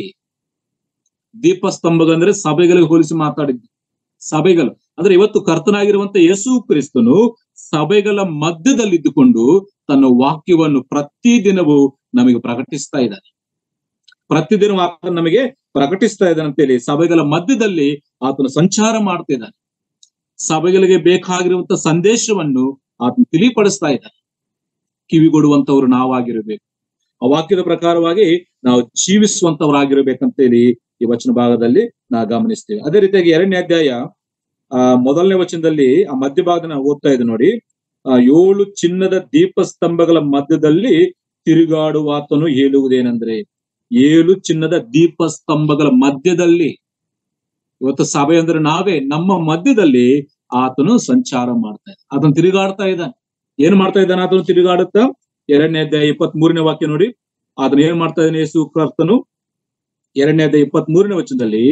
S2: ದೀಪಸ್ತಂಭಗಂದ್ರೆ ಸಭೆಗಳಿಗೆ ಹೋಲಿಸಿ ಮಾತಾಡಿದ್ದು ಸಭೆಗಳು ಅಂದ್ರೆ ಇವತ್ತು ಕರ್ತನಾಗಿರುವಂತ ಯೇಸು ಕ್ರಿಸ್ತನು ಸಭೆಗಳ ಮಧ್ಯದಲ್ಲಿದ್ದುಕೊಂಡು ತನ್ನ ವಾಕ್ಯವನ್ನು ಪ್ರತಿದಿನವೂ ನಮಗೆ ಪ್ರಕಟಿಸ್ತಾ ಇದ್ದಾನೆ ಪ್ರತಿದಿನ ಆತನು ನಮಗೆ ಪ್ರಕಟಿಸ್ತಾ ಇದ್ದಾನೆ ಅಂತೇಳಿ ಸಭೆಗಳ ಮಧ್ಯದಲ್ಲಿ ಆತನು ಸಂಚಾರ ಮಾಡ್ತಿದ್ದಾನೆ ಸಭೆಗಳಿಗೆ ಬೇಕಾಗಿರುವಂತ ಸಂದೇಶವನ್ನು ಆತನು ತಿಳಿಪಡಿಸ್ತಾ ಇದ್ದಾನೆ ಕಿವಿಗೊಡುವಂತವ್ರು ನಾವಾಗಿರಬೇಕು ಆ ವಾಕ್ಯದ ಪ್ರಕಾರವಾಗಿ ನಾವು ಜೀವಿಸುವಂತವರಾಗಿರ್ಬೇಕಂತೇಳಿ ಈ ವಚನ ಭಾಗದಲ್ಲಿ ನಾವು ಗಮನಿಸ್ತೇವೆ ಅದೇ ರೀತಿಯಾಗಿ ಎರಡನೇ ಅಧ್ಯಾಯ ಆ ಮೊದಲನೇ ವಚನದಲ್ಲಿ ಆ ಮಧ್ಯಭಾಗದ ನಾವು ಓದ್ತಾ ಇದ್ದೆ ನೋಡಿ ಆ ಏಳು ಚಿನ್ನದ ದೀಪಸ್ತಂಭಗಳ ಮಧ್ಯದಲ್ಲಿ ತಿರುಗಾಡುವ ಆತನು ಹೇಳುವುದೇನೆಂದ್ರೆ ಏಳು ಚಿನ್ನದ ದೀಪಸ್ತಂಭಗಳ ಮಧ್ಯದಲ್ಲಿ ಇವತ್ತು ಸಭೆ ಅಂದ್ರೆ ನಾವೇ ನಮ್ಮ ಮಧ್ಯದಲ್ಲಿ ಆತನು ಸಂಚಾರ ಮಾಡ್ತಾ ಇದ್ದಾನೆ ಆತನು ತಿರುಗಾಡ್ತಾ ಇದ್ದಾನೆ ಏನ್ ಮಾಡ್ತಾ ಇದ್ದಾನೆ ಆತನು ತಿರುಗಾಡುತ್ತಾ ಎರಡನೇ ಅಧ್ಯಾಯ ಇಪ್ಪತ್ತ್ ಮೂರನೇ ವಾಕ್ಯ ನೋಡಿ ಆತನು ಏನ್ ಮಾಡ್ತಾ ಇದ್ದಾನೆ ಯೇಸು ಕರ್ತನು ಎರಡನೇ ಅಧ್ಯಾಯ ಇಪ್ಪತ್ತ್ ಮೂರನೇ ವಚನದಲ್ಲಿ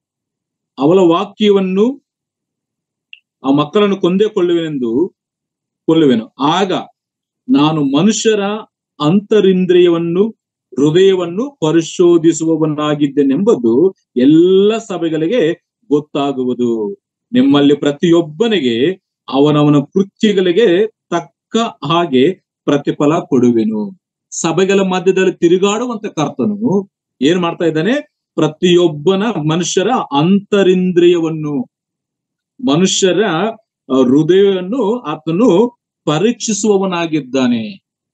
S2: ಅವಳ ವಾಕ್ಯವನ್ನು ಆ ಮಕ್ಕಳನ್ನು ಕೊಂದೇ ಕೊಳ್ಳುವೆನೆಂದು ಕೊಲ್ಲುವೆನು ಆಗ ನಾನು ಮನುಷ್ಯರ ಅಂತರಿಂದ್ರಿಯವನ್ನು ಹೃದಯವನ್ನು ಪರಿಶೋಧಿಸುವವನಾಗಿದ್ದೇನೆಂಬುದು ಎಲ್ಲ ಸಭೆಗಳಿಗೆ ಗೊತ್ತಾಗುವುದು ನಿಮ್ಮಲ್ಲಿ ಪ್ರತಿಯೊಬ್ಬನಿಗೆ ಅವನವನ ಕೃತ್ಯಗಳಿಗೆ ತಕ್ಕ ಹಾಗೆ ಪ್ರತಿಫಲ ಕೊಡುವೆನು ಸಭೆಗಳ ಮಧ್ಯದಲ್ಲಿ ತಿರುಗಾಡುವಂತ ಕರ್ತನು ಏನ್ ಮಾಡ್ತಾ ಇದ್ದಾನೆ ಪ್ರತಿಯೊಬ್ಬನ ಮನುಷ್ಯರ ಅಂತರಿಂದ್ರಿಯವನ್ನು ಮನುಷ್ಯರ ಆ, ಹೃದಯವನ್ನು ಆತನು ಪರೀಕ್ಷಿಸುವವನಾಗಿದ್ದಾನೆ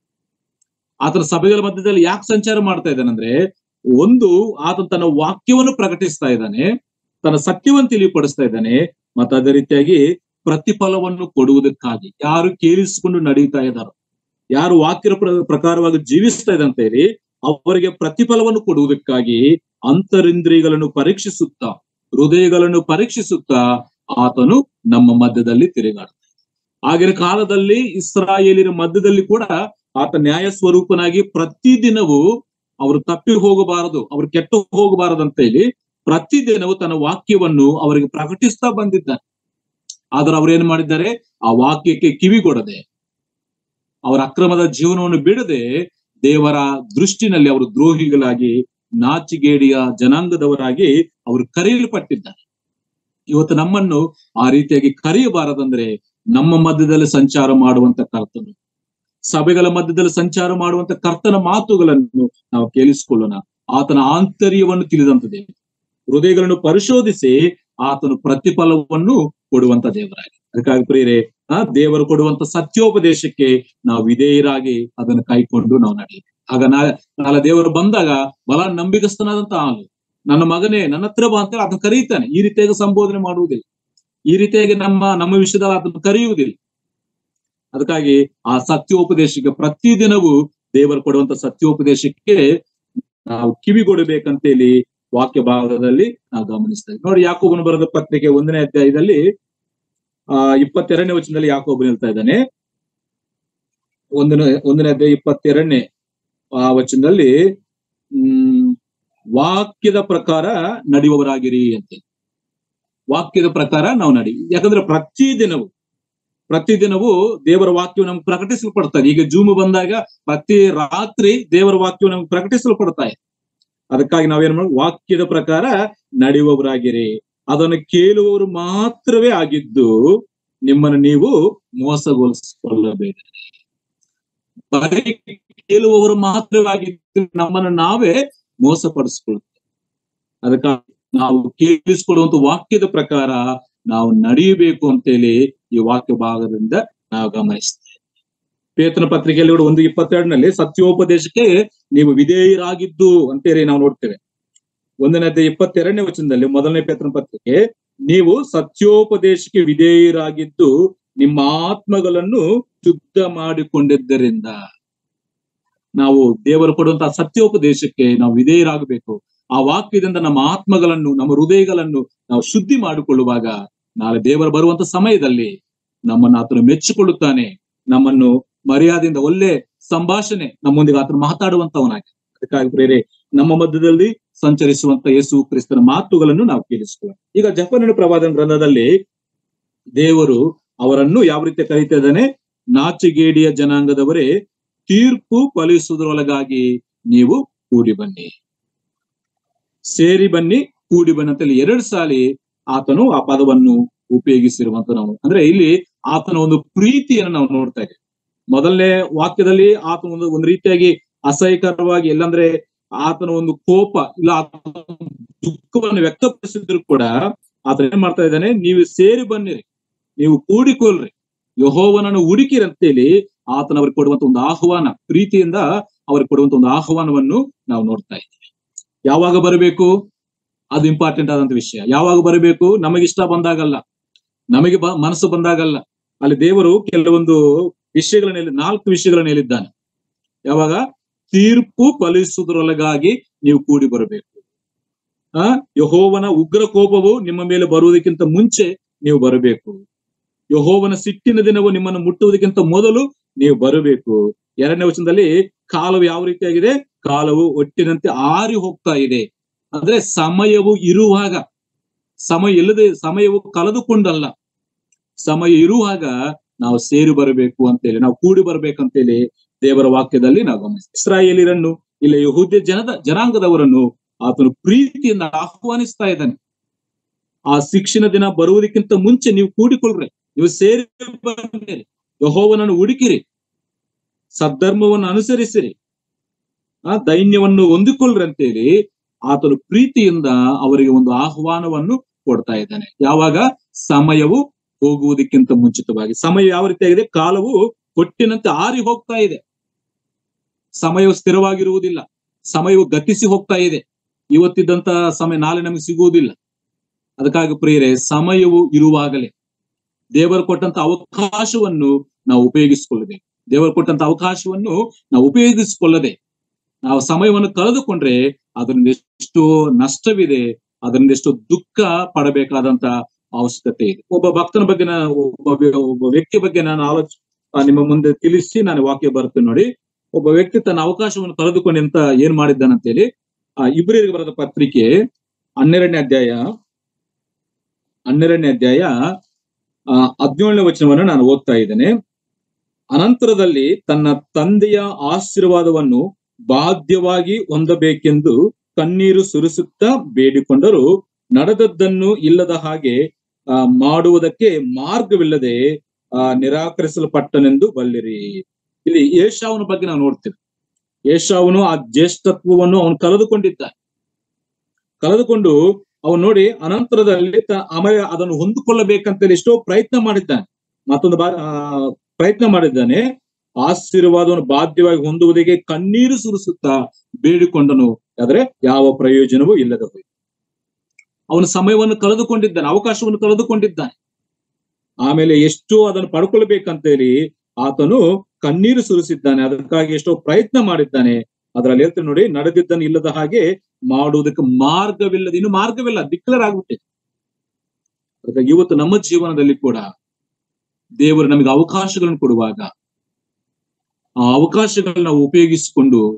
S2: ಆತನ ಸಭೆಗಳ ಮಧ್ಯದಲ್ಲಿ ಯಾಕೆ ಸಂಚಾರ ಮಾಡ್ತಾ ಇದ್ದಾನಂದ್ರೆ ಒಂದು ಆತನ ತನ್ನ ವಾಕ್ಯವನ್ನು ಪ್ರಕಟಿಸ್ತಾ ಇದ್ದಾನೆ ತನ್ನ ಸತ್ಯವನ್ನು ತಿಳಿಪಡಿಸ್ತಾ ಇದ್ದಾನೆ ಮತ್ತೆ ಅದೇ ರೀತಿಯಾಗಿ ಪ್ರತಿಫಲವನ್ನು ಕೊಡುವುದಕ್ಕಾಗಿ ಯಾರು ಕೇಳಿಸಿಕೊಂಡು ನಡೀತಾ ಇದ್ದಾರೋ ಯಾರು ವಾಕ್ಯದ ಪ್ರ- ಪ್ರಕಾರವಾಗಿ ಜೀವಿಸ್ತಾ ಇದಂತ ಹೇಳಿ ಅವರಿಗೆ ಪ್ರತಿಫಲವನ್ನು ಕೊಡುವುದಕ್ಕಾಗಿ ಅಂತರಿಂದ್ರಿಯಗಳನ್ನು ಪರೀಕ್ಷಿಸುತ್ತಾ ಹೃದಯಗಳನ್ನು ಪರೀಕ್ಷಿಸುತ್ತಾ ಆತನು ನಮ್ಮ ಮಧ್ಯದಲ್ಲಿ ತಿರುಗಾಡ್ತಾನೆ ಆಗಿನ ಕಾಲದಲ್ಲಿ ಇಸ್ರಾಯೇಲಿನ ಮಧ್ಯದಲ್ಲಿ ಕೂಡ ಆತ ನ್ಯಾಯ ಸ್ವರೂಪನಾಗಿ ಪ್ರತಿದಿನವೂ ಅವರು ತಪ್ಪಿ ಹೋಗಬಾರದು ಅವರು ಕೆಟ್ಟು ಹೋಗಬಾರದು ಅಂತ ಹೇಳಿ ಪ್ರತಿದಿನವೂ ತನ್ನ ವಾಕ್ಯವನ್ನು ಅವರಿಗೆ ಪ್ರಕಟಿಸ್ತಾ ಬಂದಿದ್ದಾನೆ ಆದ್ರೆ ಅವ್ರು ಏನ್ ಮಾಡಿದ್ದಾರೆ ಆ ವಾಕ್ಯಕ್ಕೆ ಕಿವಿಗೊಡದೆ ಅವರ ಅಕ್ರಮದ ಜೀವನವನ್ನು ಬಿಡದೆ ದೇವರ ದೃಷ್ಟಿನಲ್ಲಿ ಅವರು ದ್ರೋಹಿಗಳಾಗಿ ನಾಚಿಗೇಡಿಯ ಜನಾಂಗದವರಾಗಿ ಅವರು ಕರೆಯಲ್ಪಟ್ಟಿದ್ದಾರೆ ಇವತ್ತು ನಮ್ಮನ್ನು ಆ ರೀತಿಯಾಗಿ ಕರೆಯಬಾರದಂದ್ರೆ ನಮ್ಮ ಮಧ್ಯದಲ್ಲಿ ಸಂಚಾರ ಮಾಡುವಂತ ಕರ್ತನು ಸಭೆಗಳ ಮಧ್ಯದಲ್ಲಿ ಸಂಚಾರ ಮಾಡುವಂತ ಕರ್ತನ ಮಾತುಗಳನ್ನು ನಾವು ಕೇಳಿಸಿಕೊಳ್ಳೋಣ ಆತನ ಆಂತರ್ಯವನ್ನು ತಿಳಿದಂತ ದೇವರು ಹೃದಯಗಳನ್ನು ಪರಿಶೋಧಿಸಿ ಆತನು ಪ್ರತಿಫಲವನ್ನು ಕೊಡುವಂತ ದೇವರಾಗಿ ಅದಕ್ಕಾಗಿ ಪ್ರಿಯರೇ ಆ ದೇವರು ಕೊಡುವಂತ ಸತ್ಯೋಪದೇಶಕ್ಕೆ ನಾವು ವಿಧೇಯರಾಗಿ ಅದನ್ನು ಕೈಕೊಂಡು ನಾವು ನಡೆಯಬೇಕು ಆಗ ನಾಳೆ ನಾಳೆ ದೇವರು ಬಂದಾಗ ಬಲ ನಂಬಿಕಸ್ಥನಾದಂತ ಆಳು ನನ್ನ ಮಗನೇ ನನ್ನ ಹತ್ರ ಬಾ ಅಂತೇಳಿ ಅದನ್ನು ಕರೀತಾನೆ ಈ ರೀತಿಯಾಗಿ ಸಂಬೋಧನೆ ಮಾಡುವುದಿಲ್ಲ ಈ ರೀತಿಯಾಗಿ ನಮ್ಮ ನಮ್ಮ ವಿಷಯದಲ್ಲಿ ಅದನ್ನು ಕರೆಯುವುದಿಲ್ಲ ಅದಕ್ಕಾಗಿ ಆ ಸತ್ಯೋಪದೇಶಕ್ಕೆ ಪ್ರತಿದಿನವೂ ದೇವರು ಕೊಡುವಂತ ಸತ್ಯೋಪದೇಶಕ್ಕೆ ನಾವು ಕಿವಿಗೊಡಬೇಕಂತೇಳಿ ವಾಕ್ಯ ಭಾಗದಲ್ಲಿ ನಾವು ಗಮನಿಸ್ತೇವೆ ನೋಡಿ ಯಾಕೋಬನು ಬರೆದ ಪತ್ರಿಕೆ ಒಂದನೇ ಅಧ್ಯಾಯದಲ್ಲಿ ಆ ಇಪ್ಪತ್ತೆರಡನೇ ವಚನದಲ್ಲಿ ಯಾಕೋಬನು ಹೇಳ್ತಾ ಇದ್ದಾನೆ ಒಂದನೇ ಒಂದನೇ ಅಧ್ಯಾಯ ಇಪ್ಪತ್ತೆರಡನೇ ಆ ವಚನದಲ್ಲಿ ಹ್ಮ್ ವಾಕ್ಯದ ಪ್ರಕಾರ ನಡೆಯುವವರಾಗಿರಿ ಅಂತ ವಾಕ್ಯದ ಪ್ರಕಾರ ನಾವು ನಡಿ ಯಾಕಂದ್ರೆ ಪ್ರತಿ ದಿನವೂ ಪ್ರತಿದಿನವೂ ದೇವರ ವಾಕ್ಯವು ನಮ್ಗೆ ಪ್ರಕಟಿಸಲ್ಪಡ್ತದೆ ಈಗ ಜೂಮ್ ಬಂದಾಗ ಪ್ರತಿ ರಾತ್ರಿ ದೇವರ ವಾಕ್ಯವು ನಮ್ಗೆ ಪ್ರಕಟಿಸಲ್ಪಡ್ತಾ ಇದೆ ಅದಕ್ಕಾಗಿ ನಾವೇನ್ ಮಾಡ ವಾಕ್ಯದ ಪ್ರಕಾರ ನಡೆಯುವವರಾಗಿರಿ ಅದನ್ನು ಕೇಳುವವರು ಮಾತ್ರವೇ ಆಗಿದ್ದು ನಿಮ್ಮನ್ನು ನೀವು ಮೋಸಗೊಳಿಸಿಕೊಳ್ಳಬೇಡಿ ಬರೀ ಕೇಳುವವರು ಮಾತ್ರವೇ ಆಗಿದ್ದು ನಮ್ಮನ್ನು ನಾವೇ ಮೋಸಪಡಿಸ್ಕೊಳ್ತೇವೆ ಅದಕ್ಕಾಗಿ ನಾವು ಕೇಳಿಸಿಕೊಳ್ಳುವಂತ ವಾಕ್ಯದ ಪ್ರಕಾರ ನಾವು ನಡೆಯಬೇಕು ಅಂತೇಳಿ ಈ ವಾಕ್ಯ ಭಾಗದಿಂದ ನಾವು ಗಮನಿಸ್ತೇವೆ ಪೇತನ ಪತ್ರಿಕೆಯಲ್ಲಿ ಕೂಡ ಒಂದು ಇಪ್ಪತ್ತೆರಡನಲ್ಲಿ ಸತ್ಯೋಪದೇಶಕ್ಕೆ ನೀವು ವಿಧೇಯರಾಗಿದ್ದು ಅಂತೇಳಿ ನಾವು ನೋಡ್ತೇವೆ ಒಂದನೇ ಅಧ್ಯಾಯ ಇಪ್ಪತ್ತೆರಡನೇ ವಚನದಲ್ಲಿ ಮೊದಲನೇ ಪೇತನ ಪತ್ರಿಕೆ ನೀವು ಸತ್ಯೋಪದೇಶಕ್ಕೆ ವಿಧೇಯರಾಗಿದ್ದು ನಿಮ್ಮ ಆತ್ಮಗಳನ್ನು ಶುದ್ಧ ಮಾಡಿಕೊಂಡಿದ್ದರಿಂದ ನಾವು ದೇವರು ಕೊಡುವಂತಹ ಸತ್ಯೋಪದೇಶಕ್ಕೆ ನಾವು ವಿಧೇಯರಾಗಬೇಕು ಆ ವಾಕ್ಯದಿಂದ ನಮ್ಮ ಆತ್ಮಗಳನ್ನು ನಮ್ಮ ಹೃದಯಗಳನ್ನು ನಾವು ಶುದ್ಧಿ ಮಾಡಿಕೊಳ್ಳುವಾಗ ನಾಳೆ ದೇವರು ಬರುವಂತ ಸಮಯದಲ್ಲಿ ನಮ್ಮನ್ನು ಆತನು ಮೆಚ್ಚಿಕೊಳ್ಳುತ್ತಾನೆ ನಮ್ಮನ್ನು ಮರ್ಯಾದೆಯಿಂದ ಒಳ್ಳೆ ಸಂಭಾಷಣೆ ನಮ್ಮೊಂದಿಗೆ ಆತನು ಮಾತಾಡುವಂತವನಾಗಿ ಅದಕ್ಕಾಗಿ ಪ್ರೇರೆ ನಮ್ಮ ಮಧ್ಯದಲ್ಲಿ ಸಂಚರಿಸುವಂತ ಯೇಸು ಕ್ರಿಸ್ತನ ಮಾತುಗಳನ್ನು ನಾವು ಕೇಳಿಸಿಕೊಳ್ಳೋಣ ಈಗ ಜಪನಿನ ಪ್ರವಾದನ ಗ್ರಂಥದಲ್ಲಿ ದೇವರು ಅವರನ್ನು ಯಾವ ರೀತಿ ಕರೀತಾ ಇದ್ದಾನೆ ನಾಚಿಗೇಡಿಯ ಜನಾಂಗದವರೇ ತೀರ್ಪು ಫಲಿಸುವುದರೊಳಗಾಗಿ ನೀವು ಕೂಡಿ ಬನ್ನಿ ಸೇರಿ ಬನ್ನಿ ಕೂಡಿ ಬನ್ನಿ ಅಂತೇಳಿ ಎರಡು ಸಾಲಿ ಆತನು ಆ ಪದವನ್ನು ಉಪಯೋಗಿಸಿರುವಂತ ನಾವು ಅಂದ್ರೆ ಇಲ್ಲಿ ಆತನ ಒಂದು ಪ್ರೀತಿಯನ್ನು ನಾವು ನೋಡ್ತಾ ಇದ್ದೇವೆ ಮೊದಲನೇ ವಾಕ್ಯದಲ್ಲಿ ಆತನ ಒಂದು ಒಂದು ರೀತಿಯಾಗಿ ಅಸಹ್ಯಕರವಾಗಿ ಎಲ್ಲಂದ್ರೆ ಆತನ ಒಂದು ಕೋಪ ಇಲ್ಲ ಆತನ ದುಃಖವನ್ನು ವ್ಯಕ್ತಪಡಿಸಿದ್ರು ಕೂಡ ಆತನ ಏನ್ ಮಾಡ್ತಾ ಇದ್ದಾನೆ ನೀವು ಸೇರಿ ಬನ್ನಿರಿ ನೀವು ಕೂಡಿಕೊಳ್ರಿ ಯಹೋವನನ್ನು ಹುಡುಕಿರಿ ಅಂತೇಳಿ ಆತನ ಅವ್ರಿಗೆ ಕೊಡುವಂತ ಒಂದು ಆಹ್ವಾನ ಪ್ರೀತಿಯಿಂದ ಅವ್ರಿಗೆ ಕೊಡುವಂತ ಒಂದು ಆಹ್ವಾನವನ್ನು ನಾವು ನೋಡ್ತಾ ಇದ್ದೀವಿ ಯಾವಾಗ ಬರಬೇಕು ಅದು ಇಂಪಾರ್ಟೆಂಟ್ ಆದಂತ ವಿಷಯ ಯಾವಾಗ ಬರಬೇಕು ನಮಗಿಷ್ಟ ಬಂದಾಗಲ್ಲ ನಮಗೆ ಬ ಮನಸ್ಸು ಬಂದಾಗಲ್ಲ ಅಲ್ಲಿ ದೇವರು ಕೆಲವೊಂದು ವಿಷಯಗಳನ್ನ ಹೇಳಿ ನಾಲ್ಕು ವಿಷಯಗಳನ್ನ ಹೇಳಿದ್ದಾನೆ ಯಾವಾಗ ತೀರ್ಪು ಫಲಿಸುವುದರೊಳಗಾಗಿ ನೀವು ಕೂಡಿ ಬರಬೇಕು ಆ ಯಹೋವನ ಉಗ್ರ ಕೋಪವು ನಿಮ್ಮ ಮೇಲೆ ಬರುವುದಕ್ಕಿಂತ ಮುಂಚೆ ನೀವು ಬರಬೇಕು ಯಹೋವನ ಸಿಟ್ಟಿನ ದಿನವು ನಿಮ್ಮನ್ನು ಮುಟ್ಟುವುದಕ್ಕಿಂತ ಮೊದಲು ನೀವು ಬರಬೇಕು ಎರಡನೇ ವಚನದಲ್ಲಿ ಕಾಲವು ಯಾವ ರೀತಿಯಾಗಿದೆ ಕಾಲವು ಒಟ್ಟಿನಂತೆ ಆರಿ ಹೋಗ್ತಾ ಇದೆ ಅಂದ್ರೆ ಸಮಯವು ಇರುವಾಗ ಸಮಯ ಇಲ್ಲದೆ ಸಮಯವು ಕಳೆದುಕೊಂಡಲ್ಲ ಸಮಯ ಇರುವಾಗ ನಾವು ಸೇರಿ ಬರಬೇಕು ಅಂತೇಳಿ ನಾವು ಕೂಡಿ ಬರ್ಬೇಕಂತೇಳಿ ದೇವರ ವಾಕ್ಯದಲ್ಲಿ ನಾವು ಗಮನಿಸ್ತೀವಿ ಇಸ್ರಾಯೇಲಿರನ್ನು ಇಲ್ಲ ಯಹೂದ್ಯ ಜನದ ಜನಾಂಗದವರನ್ನು ಆತನು ಪ್ರೀತಿಯಿಂದ ಆಹ್ವಾನಿಸ್ತಾ ಇದ್ದಾನೆ ಆ ಶಿಕ್ಷಣ ದಿನ ಬರುವುದಕ್ಕಿಂತ ಮುಂಚೆ ನೀವು ಕೂಡಿಕೊಳ್ಳ್ರಿ ನೀವು ಸೇರಿ ಬನ್ನಿರಿ ಯಹೋವನನ್ನು ಹುಡುಕಿರಿ ಸದ್ಧರ್ಮವನ್ನು ಅನುಸರಿಸಿರಿ ಆ ದೈನ್ಯವನ್ನು ಹೊಂದಿಕೊಳ್ಳ್ರಿ ಅಂತೇಳಿ ಆತನು ಪ್ರೀತಿಯಿಂದ ಅವರಿಗೆ ಒಂದು ಆಹ್ವಾನವನ್ನು ಕೊಡ್ತಾ ಇದ್ದಾನೆ ಯಾವಾಗ ಸಮಯವು ಹೋಗುವುದಕ್ಕಿಂತ ಮುಂಚಿತವಾಗಿ ಸಮಯ ಯಾವ ರೀತಿಯಾಗಿದೆ ಕಾಲವು ಕೊಟ್ಟಿನಂತೆ ಆರಿ ಹೋಗ್ತಾ ಇದೆ ಸಮಯವು ಸ್ಥಿರವಾಗಿರುವುದಿಲ್ಲ ಸಮಯವು ಗತಿಸಿ ಹೋಗ್ತಾ ಇದೆ ಇವತ್ತಿದ್ದಂತ ಸಮಯ ನಾಳೆ ನಮಗೆ ಸಿಗುವುದಿಲ್ಲ ಅದಕ್ಕಾಗಿ ಪ್ರಿಯರೇ ಸಮಯವು ಇರುವಾಗಲೇ ದೇವರು ಕೊಟ್ಟಂತ ಅವಕಾಶವನ್ನು ನಾವು ಉಪಯೋಗಿಸಿಕೊಳ್ಳಬೇಕು ದೇವರು ಕೊಟ್ಟಂತ ಅವಕಾಶವನ್ನು ನಾವು ಉಪಯೋಗಿಸಿಕೊಳ್ಳದೆ ನಾವು ಸಮಯವನ್ನು ಕಳೆದುಕೊಂಡ್ರೆ ಅದರಿಂದ ಎಷ್ಟೋ ನಷ್ಟವಿದೆ ಅದರಿಂದ ಎಷ್ಟೋ ದುಃಖ ಪಡಬೇಕಾದಂತ ಅವಶ್ಯಕತೆ ಇದೆ ಒಬ್ಬ ಭಕ್ತನ ಬಗ್ಗೆ ನಾನು ಒಬ್ಬ ವ್ಯ- ಒಬ್ಬ ವ್ಯಕ್ತಿ ಬಗ್ಗೆ ನಾನು ಆಲೋಚ ಆ, ನಿಮ್ಮ ಮುಂದೆ ತಿಳಿಸಿ ನಾನು ವಾಕ್ಯ ಬರ್ತೇನೆ ನೋಡಿ ಒಬ್ಬ ವ್ಯಕ್ತಿ ತನ್ನ ಅವಕಾಶವನ್ನು ಕಳೆದುಕೊಂಡು ಅಂತ ಏನ್ ಮಾಡಿದ್ದಾನಂತೇಳಿ ಆ ಇಬ್ರಿಯರಿಗೆ ಬರೆದ ಪತ್ರಿಕೆ ಹನ್ನೆರಡನೇ ಅಧ್ಯಾಯ ಹನ್ನೆರಡನೇ ಅಧ್ಯಾಯ ಆ ಹದಿನೇಳನೇ ವಚನವನ್ನು ನಾನು ಓದ್ತಾ ಇದ್ದೇನೆ ಅನಂತರದಲ್ಲಿ ತನ್ನ ತಂದೆಯ ಆಶೀರ್ವಾದವನ್ನು ಬಾಧ್ಯವಾಗಿ ಹೊಂದಬೇಕೆಂದು ಕಣ್ಣೀರು ಸುರಿಸುತ್ತಾ ಬೇಡಿಕೊಂಡರು ನಡೆದದ್ದನ್ನು ಇಲ್ಲದ ಹಾಗೆ ಆ, ಮಾಡುವುದಕ್ಕೆ ಮಾರ್ಗವಿಲ್ಲದೆ ಆ ನಿರಾಕರಿಸಲ್ಪಟ್ಟನೆಂದು ಬಲ್ಲಿರಿ ಇಲ್ಲಿ ಏಷಾವನ ಬಗ್ಗೆ ನಾವು ನೋಡ್ತೇವೆ ಏಷಾವನು ಆ ಜ್ಯೇಷ್ಠತ್ವವನ್ನು ಅವನು ಕಳೆದುಕೊಂಡಿದ್ದಾನೆ ಕಳೆದುಕೊಂಡು ಅವನು ನೋಡಿ ಅನಂತರದಲ್ಲಿ ತ- ಆಮೇಲೆ ಅದನ್ನು ಹೊಂದಿಕೊಳ್ಳಬೇಕಂತೇಳಿ ಎಷ್ಟೋ ಪ್ರಯತ್ನ ಮಾಡಿದ್ದಾನೆ ಮತ್ತೊಂದು ಬಾ ಆ, ಪ್ರಯತ್ನ ಮಾಡಿದ್ದಾನೆ ಆಶೀರ್ವಾದವನ್ನು ಬಾಧ್ಯವಾಗಿ ಹೊಂದುವುದಕ್ಕೆ ಕಣ್ಣೀರು ಸುರಿಸುತ್ತಾ ಬೇಡಿಕೊಂಡನು ಆದ್ರೆ ಯಾವ ಪ್ರಯೋಜನವೂ ಇಲ್ಲದ ಹೋಯಿತು ಅವನು ಸಮಯವನ್ನು ಕಳೆದುಕೊಂಡಿದ್ದಾನೆ ಅವಕಾಶವನ್ನು ಕಳೆದುಕೊಂಡಿದ್ದಾನೆ ಆಮೇಲೆ ಎಷ್ಟೋ ಅದನ್ನು ಪಡ್ಕೊಳ್ಬೇಕಂತೇಳಿ ಆತನು ಕಣ್ಣೀರು ಸುರಿಸಿದ್ದಾನೆ ಅದಕ್ಕಾಗಿ ಎಷ್ಟೋ ಪ್ರಯತ್ನ ಮಾಡಿದ್ದಾನೆ ಅದರಲ್ಲಿ ಹೇಳ್ತೇನೆ ನೋಡಿ ನಡೆದಿದ್ದನ್ನು ಇಲ್ಲದ ಹಾಗೆ ಮಾಡುವುದಕ್ಕೆ ಮಾರ್ಗವಿಲ್ಲದ ಇನ್ನು ಮಾರ್ಗವಿಲ್ಲ ಡಿಕ್ಲೇರ್ ಆಗ್ಬಿಟ್ಟಿದೆ ಅದಕ್ಕಾಗಿ ಇವತ್ತು ನಮ್ಮ ಜೀವನದಲ್ಲಿ ಕೂಡ ದೇವರು ನಮಗೆ ಅವಕಾಶಗಳನ್ನು ಕೊಡುವಾಗ ಆ ಅವಕಾಶಗಳನ್ನ ನಾವು ಉಪಯೋಗಿಸಿಕೊಂಡು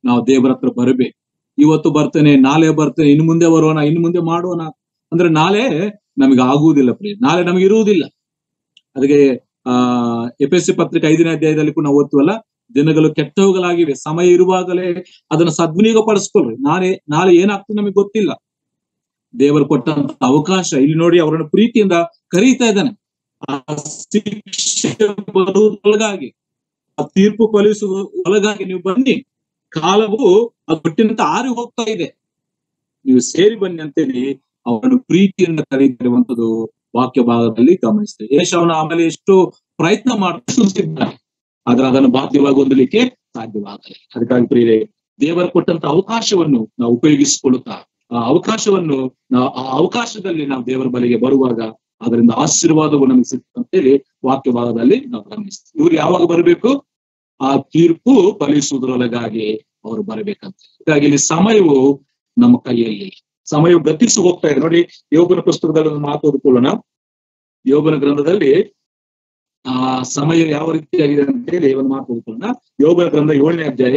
S2: ನಾವು ದೇವರ ಹತ್ರ ಬರಬೇಕು ಇವತ್ತು ಬರ್ತೇನೆ ನಾಳೆ ಬರ್ತೇನೆ ಇನ್ನು ಮುಂದೆ ಬರೋಣ ಇನ್ನು ಮುಂದೆ ಮಾಡೋಣ ಅಂದ್ರೆ ನಾಳೆ ನಮಗೆ ಆಗುವುದಿಲ್ಲ ಪ್ರಿಯ ನಾಳೆ ನಮಗೆ ಇರುವುದಿಲ್ಲ ಅದಕ್ಕೆ ಆ ಎಫ್ ಎಸ್ ಸಿ ಪತ್ರಿಕೆ ಐದನೇ ಅಧ್ಯಾಯದಲ್ಲಿ ಕೂಡ ನಾವು ಓದ್ತೀವಲ್ಲ ದಿನಗಳು ಕೆಟ್ಟವುಗಳಾಗಿವೆ ಸಮಯ ಇರುವಾಗಲೇ ಅದನ್ನ ಸದ್ವಿನಿಯೋಗ ಪಡಿಸ್ಕೊಳ್ರಿ ನಾಳೆ ನಾಳೆ ಏನಾಗ್ತದೆ ನಮಗೆ ಗೊತ್ತಿಲ್ಲ ದೇವರು ಕೊಟ್ಟಂತ ಅವಕಾಶ ಇಲ್ಲಿ ನೋಡಿ ಅವರನ್ನು ಪ್ರೀತಿಯಿಂದ ಕರೀತಾ ಇದ್ದಾನೆ ಆ ಶಿಕ್ಷೆ ಬರುವುದೊಳಗಾಗಿ ಆ ತೀರ್ಪು ಫಲಿಸುವ ಒಳಗಾಗಿ ನೀವು ಬನ್ನಿ ಕಾಲವು ಅದು ಕೊಟ್ಟಿನಂತ ಆರಿ ಹೋಗ್ತಾ ಇದೆ ನೀವು ಸೇರಿ ಬನ್ನಿ ಅಂತೇಳಿ ಅವರನ್ನು ಪ್ರೀತಿಯಿಂದ ಕರೀತಿರುವಂತದ್ದು ವಾಕ್ಯ ಭಾಗದಲ್ಲಿ ಗಮನಿಸ್ತೇವೆ ಯೇಷವನ ಆಮೇಲೆ ಎಷ್ಟು ಪ್ರಯತ್ನ ಮಾಡ್ತಿದ್ದಾನೆ ಆದ್ರೆ ಅದನ್ನು ಬಾಧ್ಯವಾಗಿ ಹೊಂದಲಿಕ್ಕೆ ಸಾಧ್ಯವಾಗಲಿ ಅದಕ್ಕಾಗಿ ಪ್ರಿಯರೇ ದೇವರು ಕೊಟ್ಟಂತ ಅವಕಾಶವನ್ನು ನಾವು ಉಪಯೋಗಿಸಿಕೊಳ್ಳುತ್ತಾ ಆ ಅವಕಾಶವನ್ನು ನಾವು ಆ ಅವಕಾಶದಲ್ಲಿ ನಾವು ದೇವರ ಬಳಿಗೆ ಬರುವಾಗ ಅದರಿಂದ ಆಶೀರ್ವಾದವು ನಮಗೆ ಸಿಗ್ತದೆ ಅಂತೇಳಿ ವಾಕ್ಯ ಭಾಗದಲ್ಲಿ ನಾವು ಗಮನಿಸ್ತೀವಿ ಇವ್ರು ಯಾವಾಗ ಬರಬೇಕು ಆ ತೀರ್ಪು ಫಲಿಸುವುದರೊಳಗಾಗಿ ಅವರು ಬರಬೇಕಂತ ಹೀಗಾಗಿ ಇಲ್ಲಿ ಸಮಯವು ನಮ್ಮ ಕೈಯಲ್ಲಿ ಸಮಯವು ಗತಿಸಿ ಹೋಗ್ತಾ ಇದೆ ನೋಡಿ ಯೋಗನ ಪುಸ್ತಕದಲ್ಲಿ ಒಂದು ಮಾತು ಓದಿಕೊಳ್ಳೋಣ ಯೋಗನ ಗ್ರಂಥದಲ್ಲಿ ಆ ಸಮಯ ಯಾವ ರೀತಿಯಾಗಿದೆ ಅಂತ ಹೇಳಿ ಒಂದು ಮಾತು ಓದಿಕೊಳ್ಳೋಣ ಯೋಗನ ಗ್ರಂಥ ಏಳನೇ ಅಧ್ಯಾಯ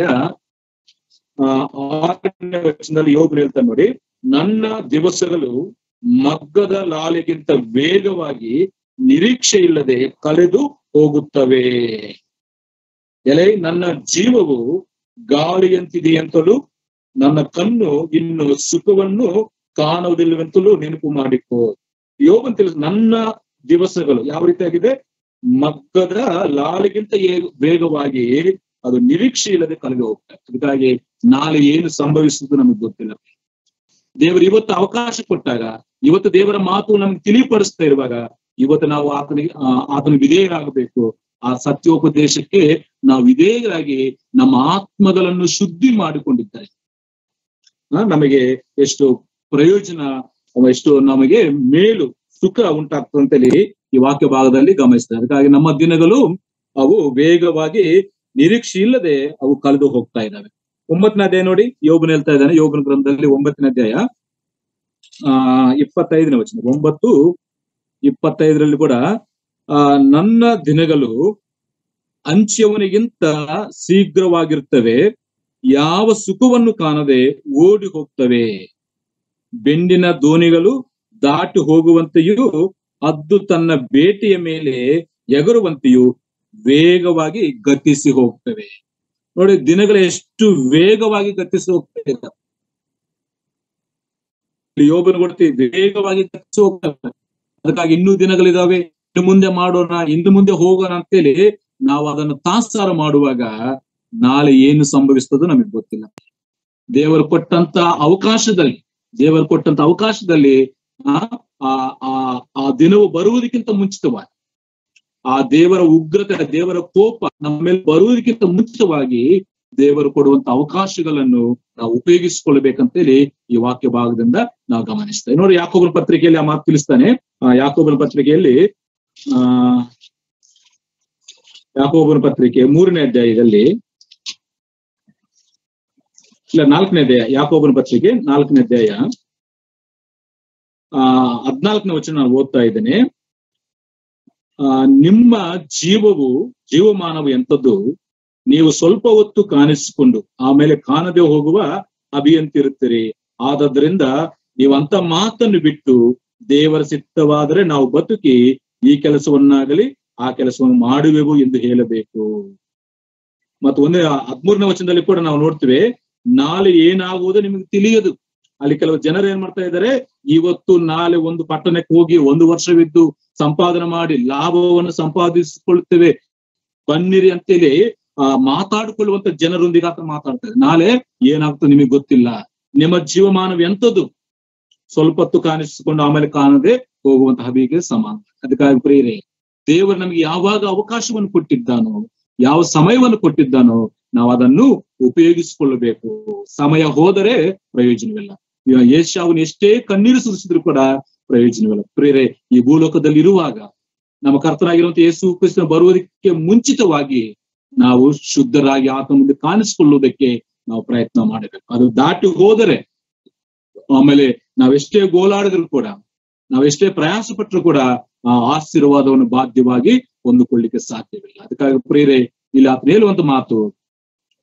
S2: ಆ ಆರನೇ ವಚನದಲ್ಲಿ ಯೋಗರು ಹೇಳ್ತಾರೆ ನೋಡಿ ನನ್ನ ದಿವಸಗಳು ಮಗ್ಗದ ಲಾಲೆಗಿಂತ ವೇಗವಾಗಿ ನಿರೀಕ್ಷೆ ಇಲ್ಲದೆ ಕಳೆದು ಹೋಗುತ್ತವೆ ಎಲೆ ನನ್ನ ಜೀವವು ಗಾಳಿಯಂತಿದೆಯಂತಲೂ ನನ್ನ ಕಣ್ಣು ಇನ್ನು ಸುಖವನ್ನು ಕಾಣುವುದಿಲ್ಲವೆಂತಲೂ ನೆನಪು ಮಾಡಿಕೋ ಯೋಗನ್ ತಿಳಿಸ್ ನನ್ನ ದಿವಸಗಳು ಯಾವ ರೀತಿಯಾಗಿದೆ ಮಗ್ಗದ ಲಾಲಿಗಿಂತ ಏ- ವೇಗವಾಗಿ ಅದು ನಿರೀಕ್ಷೆ ಇಲ್ಲದೆ ಕಳೆದು ಹೋಗ್ತದೆ ಅದಕ್ಕಾಗಿ ನಾಳೆ ಏನು ಸಂಭವಿಸುವುದು ನಮಗೆ ಗೊತ್ತಿಲ್ಲ ದೇವರು ಇವತ್ತು ಅವಕಾಶ ಕೊಟ್ಟಾಗ ಇವತ್ತು ದೇವರ ಮಾತು ನಮ್ಗೆ ತಿಳಿಪಡಿಸ್ತಾ ಇರುವಾಗ ಇವತ್ತು ನಾವು ಆತನಿಗೆ ಆ, ಆತನ ವಿಧೇಯರಾಗಬೇಕು ಆ ಸತ್ಯೋಪದೇಶಕ್ಕೆ ನಾವು ವಿಧೇಯರಾಗಿ ನಮ್ಮ ಆತ್ಮಗಳನ್ನು ಶುದ್ಧಿ ಮಾಡಿಕೊಂಡಿದ್ದಾರೆ ಆ, ನಮಗೆ ಎಷ್ಟು ಪ್ರಯೋಜನ ಎಷ್ಟು ನಮಗೆ ಮೇಲು ಸುಖ ಉಂಟಾಗ್ತದೆ ಅಂತೇಳಿ ಈ ವಾಕ್ಯ ಭಾಗದಲ್ಲಿ ಗಮನಿಸ್ತಾರೆ ಅದಕ್ಕಾಗಿ ನಮ್ಮ ದಿನಗಳು ಅವು ವೇಗವಾಗಿ ನಿರೀಕ್ಷೆ ಇಲ್ಲದೆ ಅವು ಕಳೆದು ಹೋಗ್ತಾ ಇದ್ದಾವೆ ಒಂಬತ್ತನೇ ಅಧ್ಯಾಯ ನೋಡಿ ಯೋಗನ ಹೇಳ್ತಾ ಇದ್ದಾನೆ ಯೋಗನ ಗ್ರಂಥದಲ್ಲಿ ಒಂಬತ್ತನೇ ಅಧ್ಯಾಯ ಆ ಇಪ್ಪತ್ತೈದನೇ ವಚನ ಒಂಬತ್ತು ಇಪ್ಪತ್ತೈದರಲ್ಲಿ ಕೂಡ ಆ ನನ್ನ ದಿನಗಳು ಅಂಚ್ಯವನಿಗಿಂತ ಶೀಘ್ರವಾಗಿರ್ತವೆ ಯಾವ ಸುಖವನ್ನು ಕಾಣದೆ ಓಡಿ ಹೋಗ್ತವೆ ಬೆಂಡಿನ ದೋಣಿಗಳು ದಾಟಿ ಹೋಗುವಂತೆಯೂ ಅದ್ದು ತನ್ನ ಬೇಟೆಯ ಮೇಲೆ ಎಗರುವಂತೆಯೂ ವೇಗವಾಗಿ ಗತಿಸಿ ಹೋಗ್ತವೆ ನೋಡಿ ದಿನಗಳು ಎಷ್ಟು ವೇಗವಾಗಿ ಗತಿಸಿ ಹೋಗ್ತವೆ ಅಂತ. ಇಲ್ಲಿ ಯೋಬನ ಕೊಡ್ತೀವಿ ವೇಗವಾಗಿ ಗತಿಸಿ ಹೋಗ್ತವೆ ಅದಕ್ಕಾಗಿ ಇನ್ನೂ ದಿನಗಳಿದಾವೆ ಇನ್ನು ಮುಂದೆ ಮಾಡೋಣ ಇನ್ನು ಮುಂದೆ ಹೋಗೋಣ ಅಂತೇಳಿ ನಾವು ಅದನ್ನು ತಾತ್ಸಾರ ಮಾಡುವಾಗ ನಾಳೆ ಏನು ಸಂಭವಿಸ್ತದೋ ನಮಗೆ ಗೊತ್ತಿಲ್ಲ ದೇವರು ಕೊಟ್ಟಂತ ಅವಕಾಶದಲ್ಲಿ ದೇವರು ಕೊಟ್ಟಂತ ಅವಕಾಶದಲ್ಲಿ ಆ ಆ ಆ- ಆ ದಿನವು ಬರುವುದಕ್ಕಿಂತ ಮುಂಚಿತವಾಗಿ ಆ ದೇವರ ಉಗ್ರತೆ ದೇವರ ಕೋಪ ನಮ್ಮ ಮೇಲೆ ಬರುವುದಕ್ಕಿಂತ ಮುಂಚಿತವಾಗಿ ದೇವರು ಕೊಡುವಂತ ಅವಕಾಶಗಳನ್ನು ನಾವು ಉಪಯೋಗಿಸಿಕೊಳ್ಬೇಕಂತೇಳಿ ಈ ವಾಕ್ಯ ಭಾಗದಿಂದ ನಾವು ಗಮನಿಸ್ತೇವೆ ನೋಡಿ ಯಾಕೋಬನ ಪತ್ರಿಕೆಯಲ್ಲಿ ಆ ಮಾತು ತಿಳಿಸ್ತಾನೆ ಆ ಯಾಕೋಬನ ಪತ್ರಿಕೆಯಲ್ಲಿ ಆ ಯಾಕೋಬನ ಪತ್ರಿಕೆ ಮೂರನೇ ಅಧ್ಯಾಯದಲ್ಲಿ ಇಲ್ಲ ನಾಲ್ಕನೇ ಅಧ್ಯಾಯ ಯಾಕೋಬನ ಪತ್ರಿಕೆ ನಾಲ್ಕನೇ ಅಧ್ಯಾಯ ಆ ಹದ್ನಾಲ್ಕನೇ ವಚನ ನಾನು ಓದ್ತಾ ಇದ್ದೇನೆ ಆ ನಿಮ್ಮ ಜೀವವು ಜೀವಮಾನವು ಎಂಥದ್ದು ನೀವು ಸ್ವಲ್ಪ ಹೊತ್ತು ಕಾಣಿಸಿಕೊಂಡು ಆಮೇಲೆ ಕಾಣದೆ ಹೋಗುವ ಅಭಿಯಂತಿರುತ್ತೀರಿ ಆದದ್ರಿಂದ ನೀವು ಅಂತ ಮಾತನ್ನು ಬಿಟ್ಟು ದೇವರ ಸಿದ್ಧವಾದರೆ ನಾವು ಬದುಕಿ ಈ ಕೆಲಸವನ್ನಾಗಲಿ ಆ ಕೆಲಸವನ್ನು ಮಾಡುವೆವು ಎಂದು ಹೇಳಬೇಕು ಮತ್ತು ಒಂದೇ ಹದ್ಮೂರನೇ ವಚನದಲ್ಲಿ ಕೂಡ ನಾವು ನೋಡ್ತೇವೆ ನಾಳೆ ಏನಾಗುವುದು ನಿಮಗೆ ತಿಳಿಯದು ಅಲ್ಲಿ ಕೆಲವು ಜನರು ಏನ್ ಮಾಡ್ತಾ ಇದ್ದಾರೆ ಇವತ್ತು ನಾಳೆ ಒಂದು ಪಟ್ಟಣಕ್ಕೆ ಹೋಗಿ ಒಂದು ವರ್ಷವಿದ್ದು ಸಂಪಾದನೆ ಮಾಡಿ ಲಾಭವನ್ನು ಸಂಪಾದಿಸಿಕೊಳ್ಳುತ್ತೇವೆ ಬನ್ನಿರಿ ಅಂತೇಳಿ ಆ ಮಾತಾಡಿಕೊಳ್ಳುವಂತ ಜನರೊಂದಿಗೆ ಆತ ಮಾತಾಡ್ತಾರೆ ನಾಳೆ ಏನಾಗ್ತದೆ ನಿಮಗೆ ಗೊತ್ತಿಲ್ಲ ನಿಮ್ಮ ಜೀವಮಾನವ ಎಂಥದ್ದು ಸ್ವಲ್ಪ ಹೊತ್ತು ಕಾಣಿಸಿಕೊಂಡು ಆಮೇಲೆ ಕಾಣದೆ ಹೋಗುವಂತ ಹಬಿಗೆ ಸಮಾನ ಅದಕ್ಕಾಗಿ ಪ್ರೇರೆ ದೇವರು ನಮಗೆ ಯಾವಾಗ ಅವಕಾಶವನ್ನು ಕೊಟ್ಟಿದ್ದಾನೋ ಯಾವ ಸಮಯವನ್ನು ಕೊಟ್ಟಿದ್ದಾನೋ ನಾವು ಅದನ್ನು ಉಪಯೋಗಿಸಿಕೊಳ್ಳಬೇಕು ಸಮಯ ಹೋದರೆ ಪ್ರಯೋಜನವಿಲ್ಲ ಇವಾಗ ಏಷ್ಯಾವನ್ನು ಎಷ್ಟೇ ಕಣ್ಣೀರು ಸುರಿಸಿದ್ರು ಕೂಡ ಪ್ರಯೋಜನವಿಲ್ಲ ಪ್ರೇರೆ ಈ ಭೂಲೋಕದಲ್ಲಿ ಇರುವಾಗ ನಮ್ಮ ಕರ್ತನಾಗಿರುವಂತ ಯೇಸು ಕ್ರಿಸ್ತನ ಬರುವುದಕ್ಕೆ ಮುಂಚಿತವಾಗಿ ನಾವು ಶುದ್ಧರಾಗಿ ಆತ ಮುಂದೆ ಕಾಣಿಸಿಕೊಳ್ಳುವುದಕ್ಕೆ ನಾವು ಪ್ರಯತ್ನ ಮಾಡಬೇಕು ಅದು ದಾಟಿ ಹೋದರೆ ಆಮೇಲೆ ನಾವೆಷ್ಟೇ ಗೋಲಾಡಿದ್ರು ಕೂಡ ನಾವೆಷ್ಟೇ ಪ್ರಯಾಸ ಪಟ್ಟರು ಕೂಡ ಆ ಆಶೀರ್ವಾದವನ್ನು ಬಾಧ್ಯವಾಗಿ ಹೊಂದಿಕೊಳ್ಳಿಕ್ಕೆ ಸಾಧ್ಯವಿಲ್ಲ ಅದಕ್ಕಾಗಿ ಪ್ರೇರೆ ಇಲ್ಲಿ ಆತ ಹೇಳುವಂತ ಮಾತು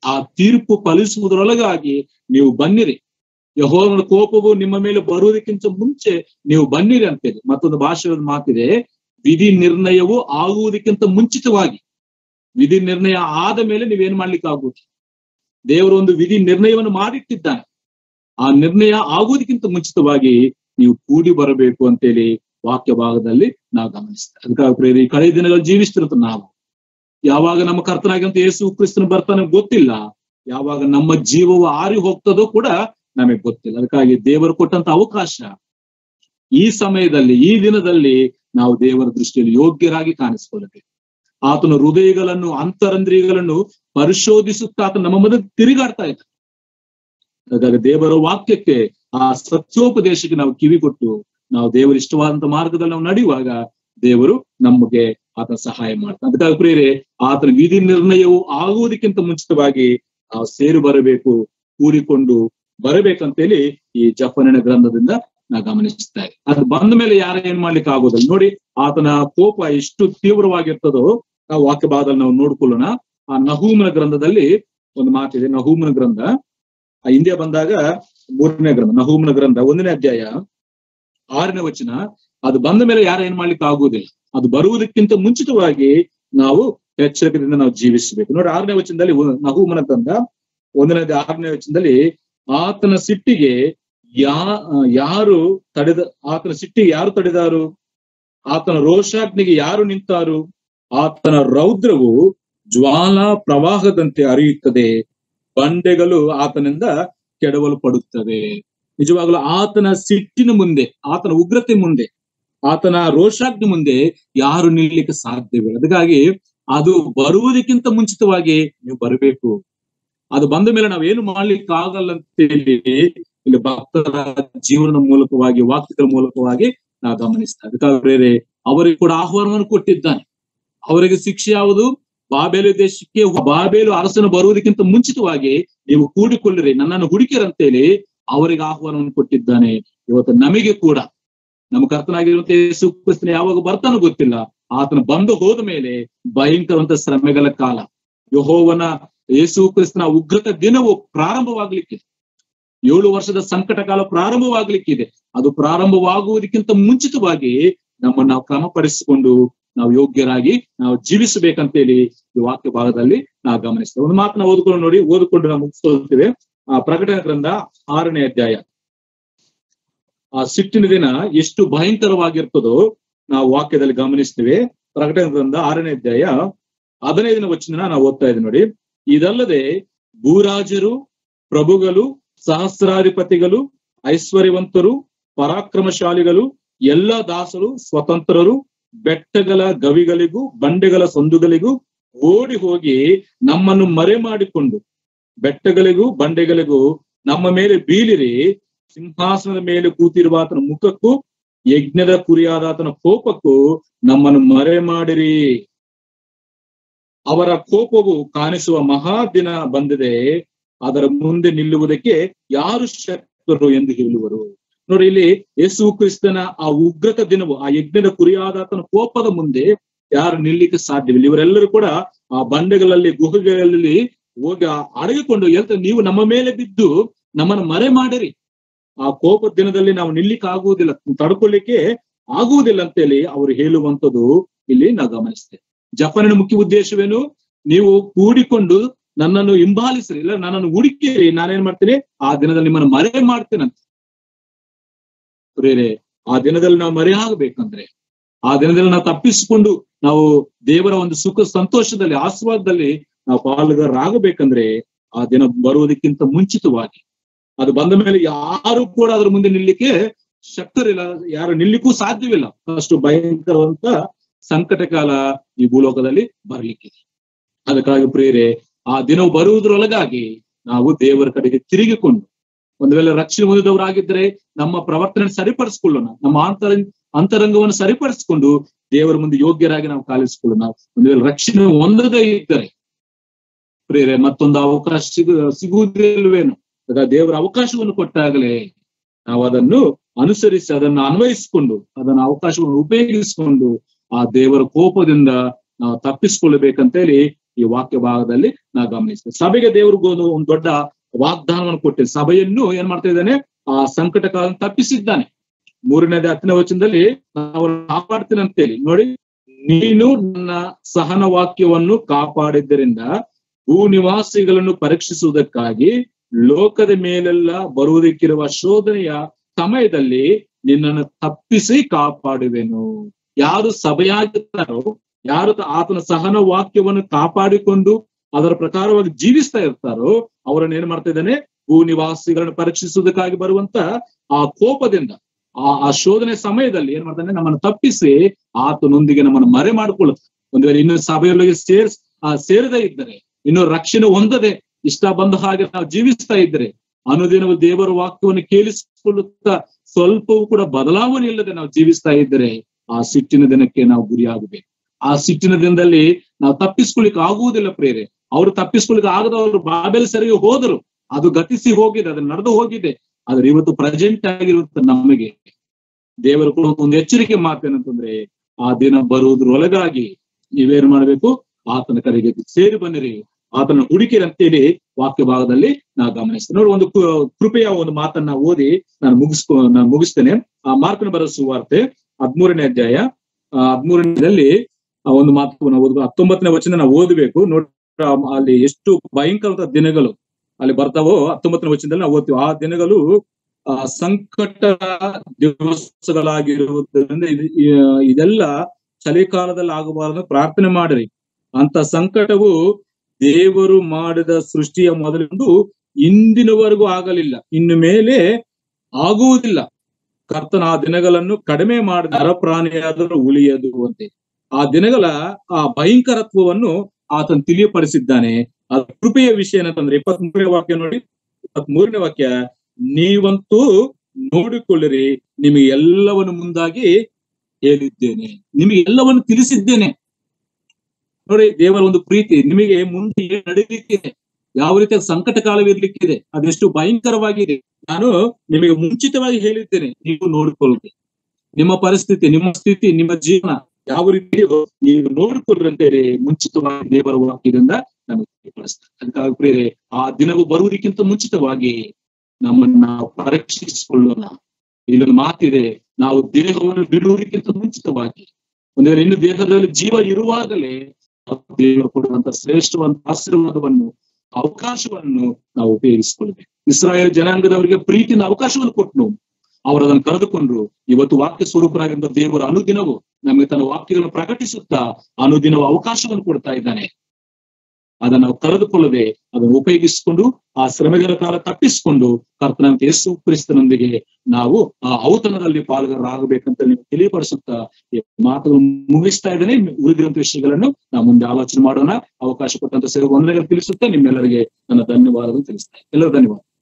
S2: ಆ ತೀರ್ಪು ಫಲಿಸುವುದರೊಳಗಾಗಿ ನೀವು ಬನ್ನಿರಿ ಯಹೋವನ ಕೋಪವು ನಿಮ್ಮ ಮೇಲೆ ಬರುವುದಕ್ಕಿಂತ ಮುಂಚೆ ನೀವು ಬನ್ನಿರಿ ಅಂತೇಳಿ ಮತ್ತೊಂದು ಭಾಷೆಯ ಮಾತಿದೆ ವಿಧಿ ನಿರ್ಣಯವು ಆಗುವುದಕ್ಕಿಂತ ಮುಂಚಿತವಾಗಿ ವಿಧಿ ನಿರ್ಣಯ ಆದ ಮೇಲೆ ನೀವೇನ್ ಮಾಡ್ಲಿಕ್ಕೆ ಆಗುವುದು ದೇವರು ಒಂದು ವಿಧಿ ನಿರ್ಣಯವನ್ನು ಮಾಡಿಟ್ಟಿದ್ದಾನೆ ಆ ನಿರ್ಣಯ ಆಗುವುದಕ್ಕಿಂತ ಮುಂಚಿತವಾಗಿ ನೀವು ಕೂಡಿ ಬರಬೇಕು ಅಂತೇಳಿ ವಾಕ್ಯ ಭಾಗದಲ್ಲಿ ನಾವು ಗಮನಿಸ್ತೇವೆ ಅದಕ್ಕಾಗಿ ಪ್ರೇರಿ ಈ ಕಳೆಯ ದಿನಗಳು ಜೀವಿಸ್ತಿರುತ್ತೆ ನಾವು ಯಾವಾಗ ನಮ್ಮ ಕರ್ತನಾಗಿಂತ ಯೇಸು ಕ್ರಿಸ್ತನ ಬರ್ತಾನೆ ಗೊತ್ತಿಲ್ಲ ಯಾವಾಗ ನಮ್ಮ ಜೀವವು ಆರಿ ಹೋಗ್ತದೋ ಕೂಡ ನಮಗೆ ಗೊತ್ತಿಲ್ಲ ಅದಕ್ಕಾಗಿ ದೇವರು ಕೊಟ್ಟಂತ ಅವಕಾಶ ಈ ಸಮಯದಲ್ಲಿ ಈ ದಿನದಲ್ಲಿ ನಾವು ದೇವರ ದೃಷ್ಟಿಯಲ್ಲಿ ಯೋಗ್ಯರಾಗಿ ಕಾಣಿಸಿಕೊಳ್ಳಬೇಕು ಆತನ ಹೃದಯಗಳನ್ನು ಅಂತರಂದ್ರಿಯಗಳನ್ನು ಪರಿಶೋಧಿಸುತ್ತಾ ಆತ ನಮ್ಮ ಮಧ್ಯೆ ತಿರುಗಾಡ್ತಾ ಇದ್ದ ಹಾಗಾಗಿ ದೇವರ ವಾಕ್ಯಕ್ಕೆ ಆ ಸತ್ಯೋಪದೇಶಕ್ಕೆ ನಾವು ಕಿವಿ ಕೊಟ್ಟು ನಾವು ದೇವರ ಇಷ್ಟವಾದಂತ ಮಾರ್ಗದಲ್ಲಿ ನಾವು ನಡೆಯುವಾಗ ದೇವರು ನಮಗೆ ಆತನ ಸಹಾಯ ಮಾಡ್ತಾನೆ ಅದಕ್ಕಾಗಿ ಪ್ರೇರೆ ಆತನ ವಿಧಿ ನಿರ್ಣಯವು ಆಗುವುದಕ್ಕಿಂತ ಮುಂಚಿತವಾಗಿ ನಾವು ಸೇರಿ ಬರಬೇಕು ಕೂಡಿಕೊಂಡು ಬರಬೇಕಂತೇಳಿ ಈ ಜಪನಿನ ಗ್ರಂಥದಿಂದ ನಾವು ಗಮನಿಸ್ತಾ ಇದ್ದೀವಿ ಅದು ಬಂದ ಮೇಲೆ ಯಾರ ಏನ್ ಮಾಡ್ಲಿಕ್ಕೆ ಆಗೋದಿಲ್ಲ ನೋಡಿ ಆತನ ಕೋಪ ಎಷ್ಟು ತೀವ್ರವಾಗಿರ್ತದೋ ನಾವು ವಾಕ್ಯ ಭಾಗದಲ್ಲಿ ನಾವು ನೋಡ್ಕೊಳ್ಳೋಣ ಆ ನಹೂಮನ ಗ್ರಂಥದಲ್ಲಿ ಒಂದು ಮಾತಿದೆ ನಹೂಮನ ಗ್ರಂಥ ಆ ಹಿಂದೆ ಬಂದಾಗ ಮೂರನೇ ಗ್ರಂಥ ನಹೂಮನ ಗ್ರಂಥ ಒಂದನೇ ಅಧ್ಯಾಯ ಆರನೇ ವಚನ ಅದು ಬಂದ ಮೇಲೆ ಯಾರು ಏನ್ ಮಾಡ್ಲಿಕ್ಕೆ ಆಗುವುದಿಲ್ಲ ಅದು ಬರುವುದಕ್ಕಿಂತ ಮುಂಚಿತವಾಗಿ ನಾವು ಎಚ್ಚರಿಕೆಯಿಂದ ನಾವು ಜೀವಿಸಬೇಕು ನೋಡಿ ಆರನೇ ವಚನದಲ್ಲಿ ಒ- ನಹೂಮನ ಗ್ರಂಥ ಒಂದನೇ ಅಧ್ಯಾಯ ಆರನೇ ವಚನದಲ್ಲಿ ಆತನ ಸಿಟ್ಟಿಗೆ ಯಾ ಯಾರು ತಡೆದ ಆತನ ಸಿಟ್ಟಿಗೆ ಯಾರು ತಡೆದಾರು ಆತನ ರೋಷಾಗ್ನಿಗೆ ಯಾರು ನಿಂತಾರು ಆತನ ರೌದ್ರವು ಜ್ವಾಲಾ ಪ್ರವಾಹದಂತೆ ಹರಿಯುತ್ತದೆ ಬಂಡೆಗಳು ಆತನಿಂದ ಕೆಡವಲು ಪಡುತ್ತವೆ ನಿಜವಾಗ್ಲೂ ಆತನ ಸಿಟ್ಟಿನ ಮುಂದೆ ಆತನ ಉಗ್ರತೆ ಮುಂದೆ ಆತನ ರೋಷಾಗ್ನಿ ಮುಂದೆ ಯಾರು ನಿಲ್ಲಲಿಕ್ಕೆ ಸಾಧ್ಯವಿಲ್ಲ ಅದಕ್ಕಾಗಿ ಅದು ಬರುವುದಕ್ಕಿಂತ ಮುಂಚಿತವಾಗಿ ನೀವು ಬರಬೇಕು ಅದು ಬಂದ ಮೇಲೆ ನಾವೇನು ಮಾಡ್ಲಿಕ್ಕೆ ಆಗಲ್ಲ ಅಂತೇಳಿ ಇಲ್ಲಿ ಭಕ್ತರ ಜೀವನದ ಮೂಲಕವಾಗಿ ವಾಕ್ಯಗಳ ಮೂಲಕವಾಗಿ ನಾವು ಗಮನಿಸ್ತಾ ಅದಕ್ಕಾಗಿ ಬೇರೆ ಅವರಿಗೆ ಕೂಡ ಆಹ್ವಾನವನ್ನು ಕೊಟ್ಟಿದ್ದಾನೆ ಅವರಿಗೆ ಶಿಕ್ಷೆ ಯಾವುದು ಬಾಬೇಲು ದೇಶಕ್ಕೆ ಬಾಬೇಲು ಅರಸನು ಬರುವುದಕ್ಕಿಂತ ಮುಂಚಿತವಾಗಿ ನೀವು ಕೂಡಿಕೊಳ್ಳಿರಿ ನನ್ನನ್ನು ಹುಡುಕಿರಂತೇಳಿ ಅವರಿಗೆ ಆಹ್ವಾನವನ್ನು ಕೊಟ್ಟಿದ್ದಾನೆ ಇವತ್ತು ನಮಗೆ ಕೂಡ ನಮ್ಮ ಕರ್ತನಾಗಿರುವಂತ ಯೇಸು ಕ್ರಿಸ್ತನ ಯಾವಾಗ ಬರ್ತಾನೋ ಗೊತ್ತಿಲ್ಲ ಆತನ ಬಂದು ಹೋದ ಮೇಲೆ ಭಯಂಕರವಂತ ಶ್ರಮೆಗಳ ಕಾಲ ಯಹೋವನ ಯೇಸು ಕ್ರಿಸ್ತನ ಉಗ್ರತ ದಿನವು ಪ್ರಾರಂಭವಾಗ್ಲಿಕ್ಕಿದೆ ಏಳು ವರ್ಷದ ಸಂಕಟ ಕಾಲ ಪ್ರಾರಂಭವಾಗ್ಲಿಕ್ಕಿದೆ ಅದು ಪ್ರಾರಂಭವಾಗುವುದಕ್ಕಿಂತ ಮುಂಚಿತವಾಗಿ ನಮ್ಮನ್ನು ನಾವು ಕ್ರಮಪಡಿಸಿಕೊಂಡು ನಾವು ಯೋಗ್ಯರಾಗಿ ನಾವು ಜೀವಿಸಬೇಕಂತೇಳಿ ಈ ವಾಕ್ಯ ಭಾಗದಲ್ಲಿ ನಾವು ಗಮನಿಸ್ತೇವೆ ಒಂದು ಮಾತನ್ನ ಓದ್ಕೊಂಡು ನೋಡಿ ಓದಿಕೊಂಡು ನಾವು ಮುಗಿಸ್ಕೊಳ್ತೇವೆ ಆ ಪ್ರಕಟಣೆ ಗ್ರಂಥ ಆರನೇ ಅಧ್ಯಾಯ ಆ ಸಿಟ್ಟಿನ ದಿನ ಎಷ್ಟು ಭಯಂಕರವಾಗಿರ್ತದೋ ನಾವು ವಾಕ್ಯದಲ್ಲಿ ಗಮನಿಸ್ತೇವೆ ಪ್ರಕಟಣೆ ಗ್ರಂಥ ಆರನೇ ಅಧ್ಯಾಯ ಹದಿನೈದನೇ ವಚನ ನಾವು ಓದ್ತಾ ಇದ್ದೀವಿ ನೋಡಿ ಇದಲ್ಲದೆ ಭೂರಾಜರು ಪ್ರಭುಗಳು ಸಹಸ್ರಾಧಿಪತಿಗಳು ಐಶ್ವರ್ಯವಂತರು ಪರಾಕ್ರಮಶಾಲಿಗಳು ಎಲ್ಲ ದಾಸರು ಸ್ವತಂತ್ರರು ಬೆಟ್ಟಗಳ ಗವಿಗಳಿಗೂ ಬಂಡೆಗಳ ಸಂದುಗಳಿಗೂ ಓಡಿ ಹೋಗಿ ನಮ್ಮನ್ನು ಮರೆ ಮಾಡಿಕೊಂಡು ಬೆಟ್ಟಗಳಿಗೂ ಬಂಡೆಗಳಿಗೂ ನಮ್ಮ ಮೇಲೆ ಬೀಳಿರಿ ಸಿಂಹಾಸನದ ಮೇಲೆ ಕೂತಿರುವ ಆತನ ಮುಖಕ್ಕೂ ಯಜ್ಞದ ಕುರಿಯಾದ ಆತನ ಕೋಪಕ್ಕೂ ನಮ್ಮನ್ನು ಮರೆ ಮಾಡಿರಿ ಅವರ ಕೋಪವು ಕಾಣಿಸುವ ಮಹಾ ದಿನ ಬಂದಿದೆ ಅದರ ಮುಂದೆ ನಿಲ್ಲುವುದಕ್ಕೆ ಯಾರು ಶಕ್ತರು ಎಂದು ಹೇಳುವರು ನೋಡಿ ಇಲ್ಲಿ ಯೇಸು ಕ್ರಿಸ್ತನ ಆ ಉಗ್ರತ ದಿನವು ಆ ಯಜ್ಞದ ಕುರಿಯಾದ ಆತನ ಕೋಪದ ಮುಂದೆ ಯಾರು ನಿಲ್ಲಿಕ್ಕೆ ಸಾಧ್ಯವಿಲ್ಲ ಇವರೆಲ್ಲರೂ ಕೂಡ ಆ ಬಂಡೆಗಳಲ್ಲಿ ಗುಹೆಗಳಲ್ಲಿ ಹೋಗಿ ಅಡಗಿಕೊಂಡು ಹೇಳ್ತಾರೆ ನೀವು ನಮ್ಮ ಮೇಲೆ ಬಿದ್ದು ನಮ್ಮನ್ನು ಮರೆ ಮಾಡಿರಿ ಆ ಕೋಪದ ದಿನದಲ್ಲಿ ನಾವು ನಿಲ್ಲಿಕ್ಕೆ ಆಗುವುದಿಲ್ಲ ತಡ್ಕೊಳ್ಳಿಕ್ಕೆ ಆಗುವುದಿಲ್ಲ ಅಂತೇಳಿ ಅವರು ಹೇಳುವಂಥದ್ದು ಇಲ್ಲಿ ನಾವು ಗಮನಿಸ್ತೇವೆ ಜಪಾನಿನ ಮುಖ್ಯ ಉದ್ದೇಶವೇನು ನೀವು ಕೂಡಿಕೊಂಡು ನನ್ನನ್ನು ಹಿಂಬಾಲಿಸ್ರಿ ಇಲ್ಲ ನನ್ನನ್ನು ಹುಡುಕಿರಿ ನಾನೇನ್ ಮಾಡ್ತೀನಿ ಆ ದಿನದಲ್ಲಿ ನಿಮ್ಮನ್ನು ಮರೆ ಮಾಡ್ತೇನಂತ ಪ್ರೇರೆ ಆ ದಿನದಲ್ಲಿ ನಾವು ಮರೆ ಆಗಬೇಕಂದ್ರೆ ಆ ದಿನದಲ್ಲಿ ನಾವು ತಪ್ಪಿಸಿಕೊಂಡು ನಾವು ದೇವರ ಒಂದು ಸುಖ ಸಂತೋಷದಲ್ಲಿ ಆಸ್ವಾದದಲ್ಲಿ ನಾವು ಪಾಲುಗಾರರಾಗಬೇಕಂದ್ರೆ ಆ ದಿನ ಬರುವುದಕ್ಕಿಂತ ಮುಂಚಿತವಾಗಿ ಅದು ಬಂದ ಮೇಲೆ ಯಾರು ಕೂಡ ಅದ್ರ ಮುಂದೆ ನಿಲ್ಲಿಕ್ಕೆ ಶಕ್ತರಿಲ್ಲ ಯಾರು ನಿಲ್ಲಿಕ್ಕೂ ಸಾಧ್ಯವಿಲ್ಲ ಅಷ್ಟು ಭಯಂಕರವಂತ ಸಂಕಟ ಕಾಲ ಈ ಭೂಲೋಕದಲ್ಲಿ ಬರ್ಲಿಕ್ಕಿದೆ ಅದಕ್ಕಾಗಿ ಪ್ರೇರೆ ಆ ದಿನ ಬರುವುದರೊಳಗಾಗಿ ನಾವು ದೇವರ ಕಡೆಗೆ ತಿರುಗಿಕೊಂಡು ಒಂದು ವೇಳೆ ರಕ್ಷಣೆ ಹೊಂದಿದವರಾಗಿದ್ದರೆ ನಮ್ಮ ಪ್ರವರ್ತನೆ ಸರಿಪಡಿಸ್ಕೊಳ್ಳೋಣ ನಮ್ಮ ಅಂತರ ಅಂತರಂಗವನ್ನು ಸರಿಪಡಿಸಿಕೊಂಡು ದೇವರ ಮುಂದೆ ಯೋಗ್ಯರಾಗಿ ನಾವು ಕಾಲಿಸಿಕೊಳ್ಳೋಣ ಒಂದು ವೇಳೆ ರಕ್ಷಣೆ ಹೊಂದದೇ ಇದ್ದರೆ ಪ್ರೇರೆ ಮತ್ತೊಂದು ಅವಕಾಶ ಸಿಗು ಸಿಗುವುದಿಲ್ವೇನು ಆಗ ದೇವರ ಅವಕಾಶವನ್ನು ಕೊಟ್ಟಾಗಲೇ ನಾವು ಅದನ್ನು ಅನುಸರಿಸಿ ಅದನ್ನು ಅನ್ವಯಿಸಿಕೊಂಡು ಅದನ್ನ ಅವಕಾಶವನ್ನು ಉಪಯೋಗಿಸಿಕೊಂಡು ಆ ದೇವರ ಕೋಪದಿಂದ ನಾವು ತಪ್ಪಿಸಿಕೊಳ್ಳಬೇಕಂತ ಹೇಳಿ ಈ ವಾಕ್ಯ ಭಾಗದಲ್ಲಿ ನಾವು ಗಮನಿಸ್ತೇವೆ ಸಭೆಗೆ ದೇವ್ರಿಗೂ ಒಂದು ಒಂದು ದೊಡ್ಡ ವಾಗ್ದಾನವನ್ನು ಕೊಟ್ಟಿದೆ ಸಭೆಯನ್ನು ಏನ್ ಮಾಡ್ತಾ ಇದ್ದಾನೆ ಆ ಸಂಕಟ ಕಾಲ ತಪ್ಪಿಸಿದ್ದಾನೆ ಮೂರನೇದೇ ಹತ್ತನೇ ವಚನದಲ್ಲಿ ನಾವು ಕಾಪಾಡ್ತೀನಿ ಅಂತೇಳಿ ನೋಡಿ ನೀನು ನನ್ನ ಸಹನ ವಾಕ್ಯವನ್ನು ಕಾಪಾಡಿದ್ದರಿಂದ ಭೂ ನಿವಾಸಿಗಳನ್ನು ಪರೀಕ್ಷಿಸುವುದಕ್ಕಾಗಿ ಲೋಕದ ಮೇಲೆಲ್ಲ ಬರುವುದಕ್ಕಿರುವ ಶೋಧನೆಯ ಸಮಯದಲ್ಲಿ ನಿನ್ನನ್ನು ತಪ್ಪಿಸಿ ಕಾಪಾಡುವೆನು ಯಾರು ಸಭೆಯಾಗಿರ್ತಾರೋ ಯಾರು ತ- ಆತನ ಸಹನ ವಾಕ್ಯವನ್ನು ಕಾಪಾಡಿಕೊಂಡು ಅದರ ಪ್ರಕಾರವಾಗಿ ಜೀವಿಸ್ತಾ ಇರ್ತಾರೋ ಅವರನ್ನ ಏನ್ ಮಾಡ್ತಾ ಇದ್ದಾನೆ ಭೂ ನಿವಾಸಿಗಳನ್ನು ಪರೀಕ್ಷಿಸುವುದಕ್ಕಾಗಿ ಬರುವಂತ ಆ ಕೋಪದಿಂದ ಆ ಆ ಶೋಧನೆ ಸಮಯದಲ್ಲಿ ಏನ್ ಮಾಡ್ತಾನೆ ನಮ್ಮನ್ನು ತಪ್ಪಿಸಿ ಆತನೊಂದಿಗೆ ನಮ್ಮನ್ನು ಮರೆ ಮಾಡಿಕೊಳ್ಳುತ್ತೆ ಒಂದು ವೇಳೆ ಇನ್ನು ಸಭೆಯೊಳಗೆ ಸೇರ್ಸ್ ಆ ಸೇರದೇ ಇದ್ದರೆ ಇನ್ನು ರಕ್ಷಣೆ ಹೊಂದದೆ ಇಷ್ಟ ಬಂದ ಹಾಗೆ ನಾವು ಜೀವಿಸ್ತಾ ಇದ್ರೆ ಅನುದಿನವೂ ದೇವರ ವಾಕ್ಯವನ್ನು ಕೇಳಿಸಿಕೊಳ್ಳುತ್ತಾ ಸ್ವಲ್ಪವೂ ಕೂಡ ಬದಲಾವಣೆ ಇಲ್ಲದೆ ನಾವು ಜೀವಿಸ್ತಾ ಇದ್ದರೆ ಆ ಸಿಟ್ಟಿನ ದಿನಕ್ಕೆ ನಾವು ಗುರಿಯಾಗಬೇಕು ಆ ಸಿಟ್ಟಿನ ದಿನದಲ್ಲಿ ನಾವು ತಪ್ಪಿಸ್ಕೊಳ್ಳಿಕ್ಕೆ ಆಗುವುದಿಲ್ಲ ಪ್ರೇರೆ ಅವರು ತಪ್ಪಿಸ್ಕೊಳ್ಳಿಕ್ಕೆ ಆಗದವರು ಬಾಬೆಲ್ ಸರಿಗೆ ಹೋದರು ಅದು ಗತಿಸಿ ಹೋಗಿದೆ ಅದು ನಡೆದು ಹೋಗಿದೆ ಆದ್ರೆ ಇವತ್ತು ಪ್ರೆಸೆಂಟ್ ಆಗಿರುತ್ತೆ ನಮಗೆ ದೇವರು ಕೂಡ ಒಂದು ಎಚ್ಚರಿಕೆ ಮಾತೇನಂತಂದ್ರೆ ಆ ದಿನ ಬರುವುದ್ರೊಳಗಾಗಿ ನೀವೇನ್ ಮಾಡ್ಬೇಕು ಆತನ ಕರೆಗೆ ಸೇರಿ ಬನ್ನಿರಿ ಆತನ ಹುಡುಕಿರಿ ಅಂತೇಳಿ ವಾಕ್ಯ ಭಾಗದಲ್ಲಿ ನಾವು ಗಮನಿಸ್ತೇವೆ ನೋಡಿ ಒಂದು ಕೃ- ಕೃಪೆಯ ಒಂದು ಮಾತನ್ನ ಓದಿ ನಾನು ಮುಗಿಸ್ಕೊ ನಾನು ಮುಗಿಸ್ತೇನೆ ಆ ಮಾರ್ಕನ ಬರೋ ಸುವಾರ್ತೆ ಹದ್ಮೂರನೇ ಅಧ್ಯಾಯ ಆ ಹದ್ಮೂರನೇದಲ್ಲಿ ಆ ಒಂದು ಮಾತು ನಾವು ಓದ್ಬೇಕು ಹತ್ತೊಂಬತ್ತನೇ ವಚನ ನಾವು ಓದಬೇಕು ನೋಡಿ ಆ ಅಲ್ಲಿ ಎಷ್ಟು ಭಯಂಕರದ ದಿನಗಳು ಅಲ್ಲಿ ಬರ್ತಾವೋ ಹತ್ತೊಂಬತ್ತನೇ ವಚನದಲ್ಲಿ ನಾವು ಓದ್ತೀವಿ ಆ ದಿನಗಳು ಆ ಸಂಕಟ ದಿವಸಗಳಾಗಿರುವುದರಿಂದ ಇದು- ಈ- ಇದೆಲ್ಲ ಚಳಿಕಾಲದಲ್ಲಿ ಆಗಬಾರದು ಪ್ರಾರ್ಥನೆ ಮಾಡಿರಿ ಅಂತ ಸಂಕಟವು ದೇವರು ಮಾಡಿದ ಸೃಷ್ಟಿಯ ಮೊದಲಿಂದು ಇಂದಿನವರೆಗೂ ಆಗಲಿಲ್ಲ ಇನ್ನು ಮೇಲೆ ಆಗುವುದಿಲ್ಲ ಕರ್ತನ ಆ ದಿನಗಳನ್ನು ಕಡಿಮೆ ಮಾಡಿದ ನರಪ್ರಾಣಿಯಾದರೂ ಉಳಿಯದು ಅಂತೆ ಆ ದಿನಗಳ ಆ ಭಯಂಕರತ್ವವನ್ನು ಆತನು ತಿಳಿಯಪಡಿಸಿದ್ದಾನೆ ಆ ಕೃಪೆಯ ವಿಷಯ ಏನಂತಂದ್ರೆ ಇಪ್ಪತ್ತ್ ಮೂರನೇ ವಾಕ್ಯ ನೋಡಿ ಇಪ್ಪತ್ತ್ ಮೂರನೇ ವಾಕ್ಯ ನೀವಂತೂ ನೋಡಿಕೊಳ್ಳಿರಿ ನಿಮಗೆ ಎಲ್ಲವನ್ನು ಮುಂದಾಗಿ ಹೇಳಿದ್ದೇನೆ ನಿಮಗೆ ಎಲ್ಲವನ್ನು ತಿಳಿಸಿದ್ದೇನೆ ನೋಡಿ ದೇವರ ಒಂದು ಪ್ರೀತಿ ನಿಮಗೆ ಮುಂದೆ ಏನ್ ನಡೀಲಿಕ್ಕಿದೆ ಯಾವ ರೀತಿಯ ಸಂಕಟ ಕಾಲವಿರ್ಲಿಕ್ಕಿದೆ ಅದೆಷ್ಟು ಭಯಂಕರವಾಗಿದೆ ನಾನು ನಿಮಗೆ ಮುಂಚಿತವಾಗಿ ಹೇಳಿದ್ದೇನೆ ನೀವು ನೋಡಿಕೊಳ್ಳಿ ನಿಮ್ಮ ಪರಿಸ್ಥಿತಿ ನಿಮ್ಮ ಸ್ಥಿತಿ ನಿಮ್ಮ ಜೀವನ ಯಾವ ರೀತಿಯೋ ನೀವು ನೋಡಿಕೊಳ್ಳಿ ಅಂತೇಳಿ ಮುಂಚಿತವಾಗಿ ದೇವರ ವಾಕ್ಯದಿಂದ ನಮಗೆ ತಿಳಿಸ್ತಾರೆ ಅದಕ್ಕಾಗಿ ಪ್ರಿಯರೇ ಆ ದಿನವು ಬರುವುದಕ್ಕಿಂತ ಮುಂಚಿತವಾಗಿ ನಮ್ಮನ್ನ ನಾವು ಪರೀಕ್ಷಿಸಿಕೊಳ್ಳೋಣ ಇಲ್ಲೊಂದು ಮಾತಿದೆ ನಾವು ದೇಹವನ್ನು ಬಿಡುವುದಕ್ಕಿಂತ ಮುಂಚಿತವಾಗಿ ಒಂದು ವೇಳೆ ಇನ್ನು ದೇಹದಲ್ಲಿ ಜೀವ ಇರುವಾಗಲೇ ದೇವರು ಕೊಡುವಂತ ಶ್ರೇಷ್ಠವಂತ ಆಶೀರ್ವಾದವನ್ನು ಅವಕಾಶವನ್ನು ನಾವು ಉಪಯೋಗಿಸಿಕೊಳ್ಬೇಕು ಇಸ್ರಾಯೇಲ್ ಜನಾಂಗದವರಿಗೆ ಪ್ರೀತಿನ ಅವಕಾಶವನ್ನು ಕೊಟ್ಟನು ಅವರು ಅದನ್ನು ಕರೆದುಕೊಂಡ್ರು ಇವತ್ತು ವಾಕ್ಯ ಸ್ವರೂಪರಾಗಿರುವ ದೇವರ ಅನುದಿನವು ನಮಗೆ ತನ್ನ ವಾಕ್ಯಗಳನ್ನು ಪ್ರಕಟಿಸುತ್ತಾ ಅನುದಿನವು ಅವಕಾಶವನ್ನು ಕೊಡ್ತಾ ಇದ್ದಾನೆ ಅದನ್ನು ನಾವು ಕರೆದುಕೊಳ್ಳದೆ ಅದನ್ನು ಉಪಯೋಗಿಸಿಕೊಂಡು ಆ ಶ್ರಮೆಗಳ ಕಾಲ ತಪ್ಪಿಸಿಕೊಂಡು ಕರ್ತನಾಂತ ಯೇಸು ಕ್ರಿಸ್ತನೊಂದಿಗೆ ನಾವು ಆ ಔತಣದಲ್ಲಿ ಪಾಲ್ಗಾರರಾಗಬೇಕಂತ ನೀವು ತಿಳಿಯಪಡಿಸುತ್ತಾ ಈ ಮಾತುಗಳನ್ನು ಮುಗಿಸ್ತಾ ಇದ್ದೇನೆ ಉಳಿದಿರುವಂತ ವಿಷಯಗಳನ್ನು ನಾವು ಮುಂದೆ ಆಲೋಚನೆ ಮಾಡೋಣ ಅವಕಾಶ ಕೊಟ್ಟಂತ ಸೇವೆ ವಂದನೆಗಳು ತಿಳಿಸುತ್ತಾ ನಿಮ್ಮೆಲ್ಲರಿಗೆ ನನ್ನ ಧನ್ಯವಾದಗಳು ತಿಳಿಸ್ತಾ ಎಲ್ಲರೂ ಧನ್ಯವಾದ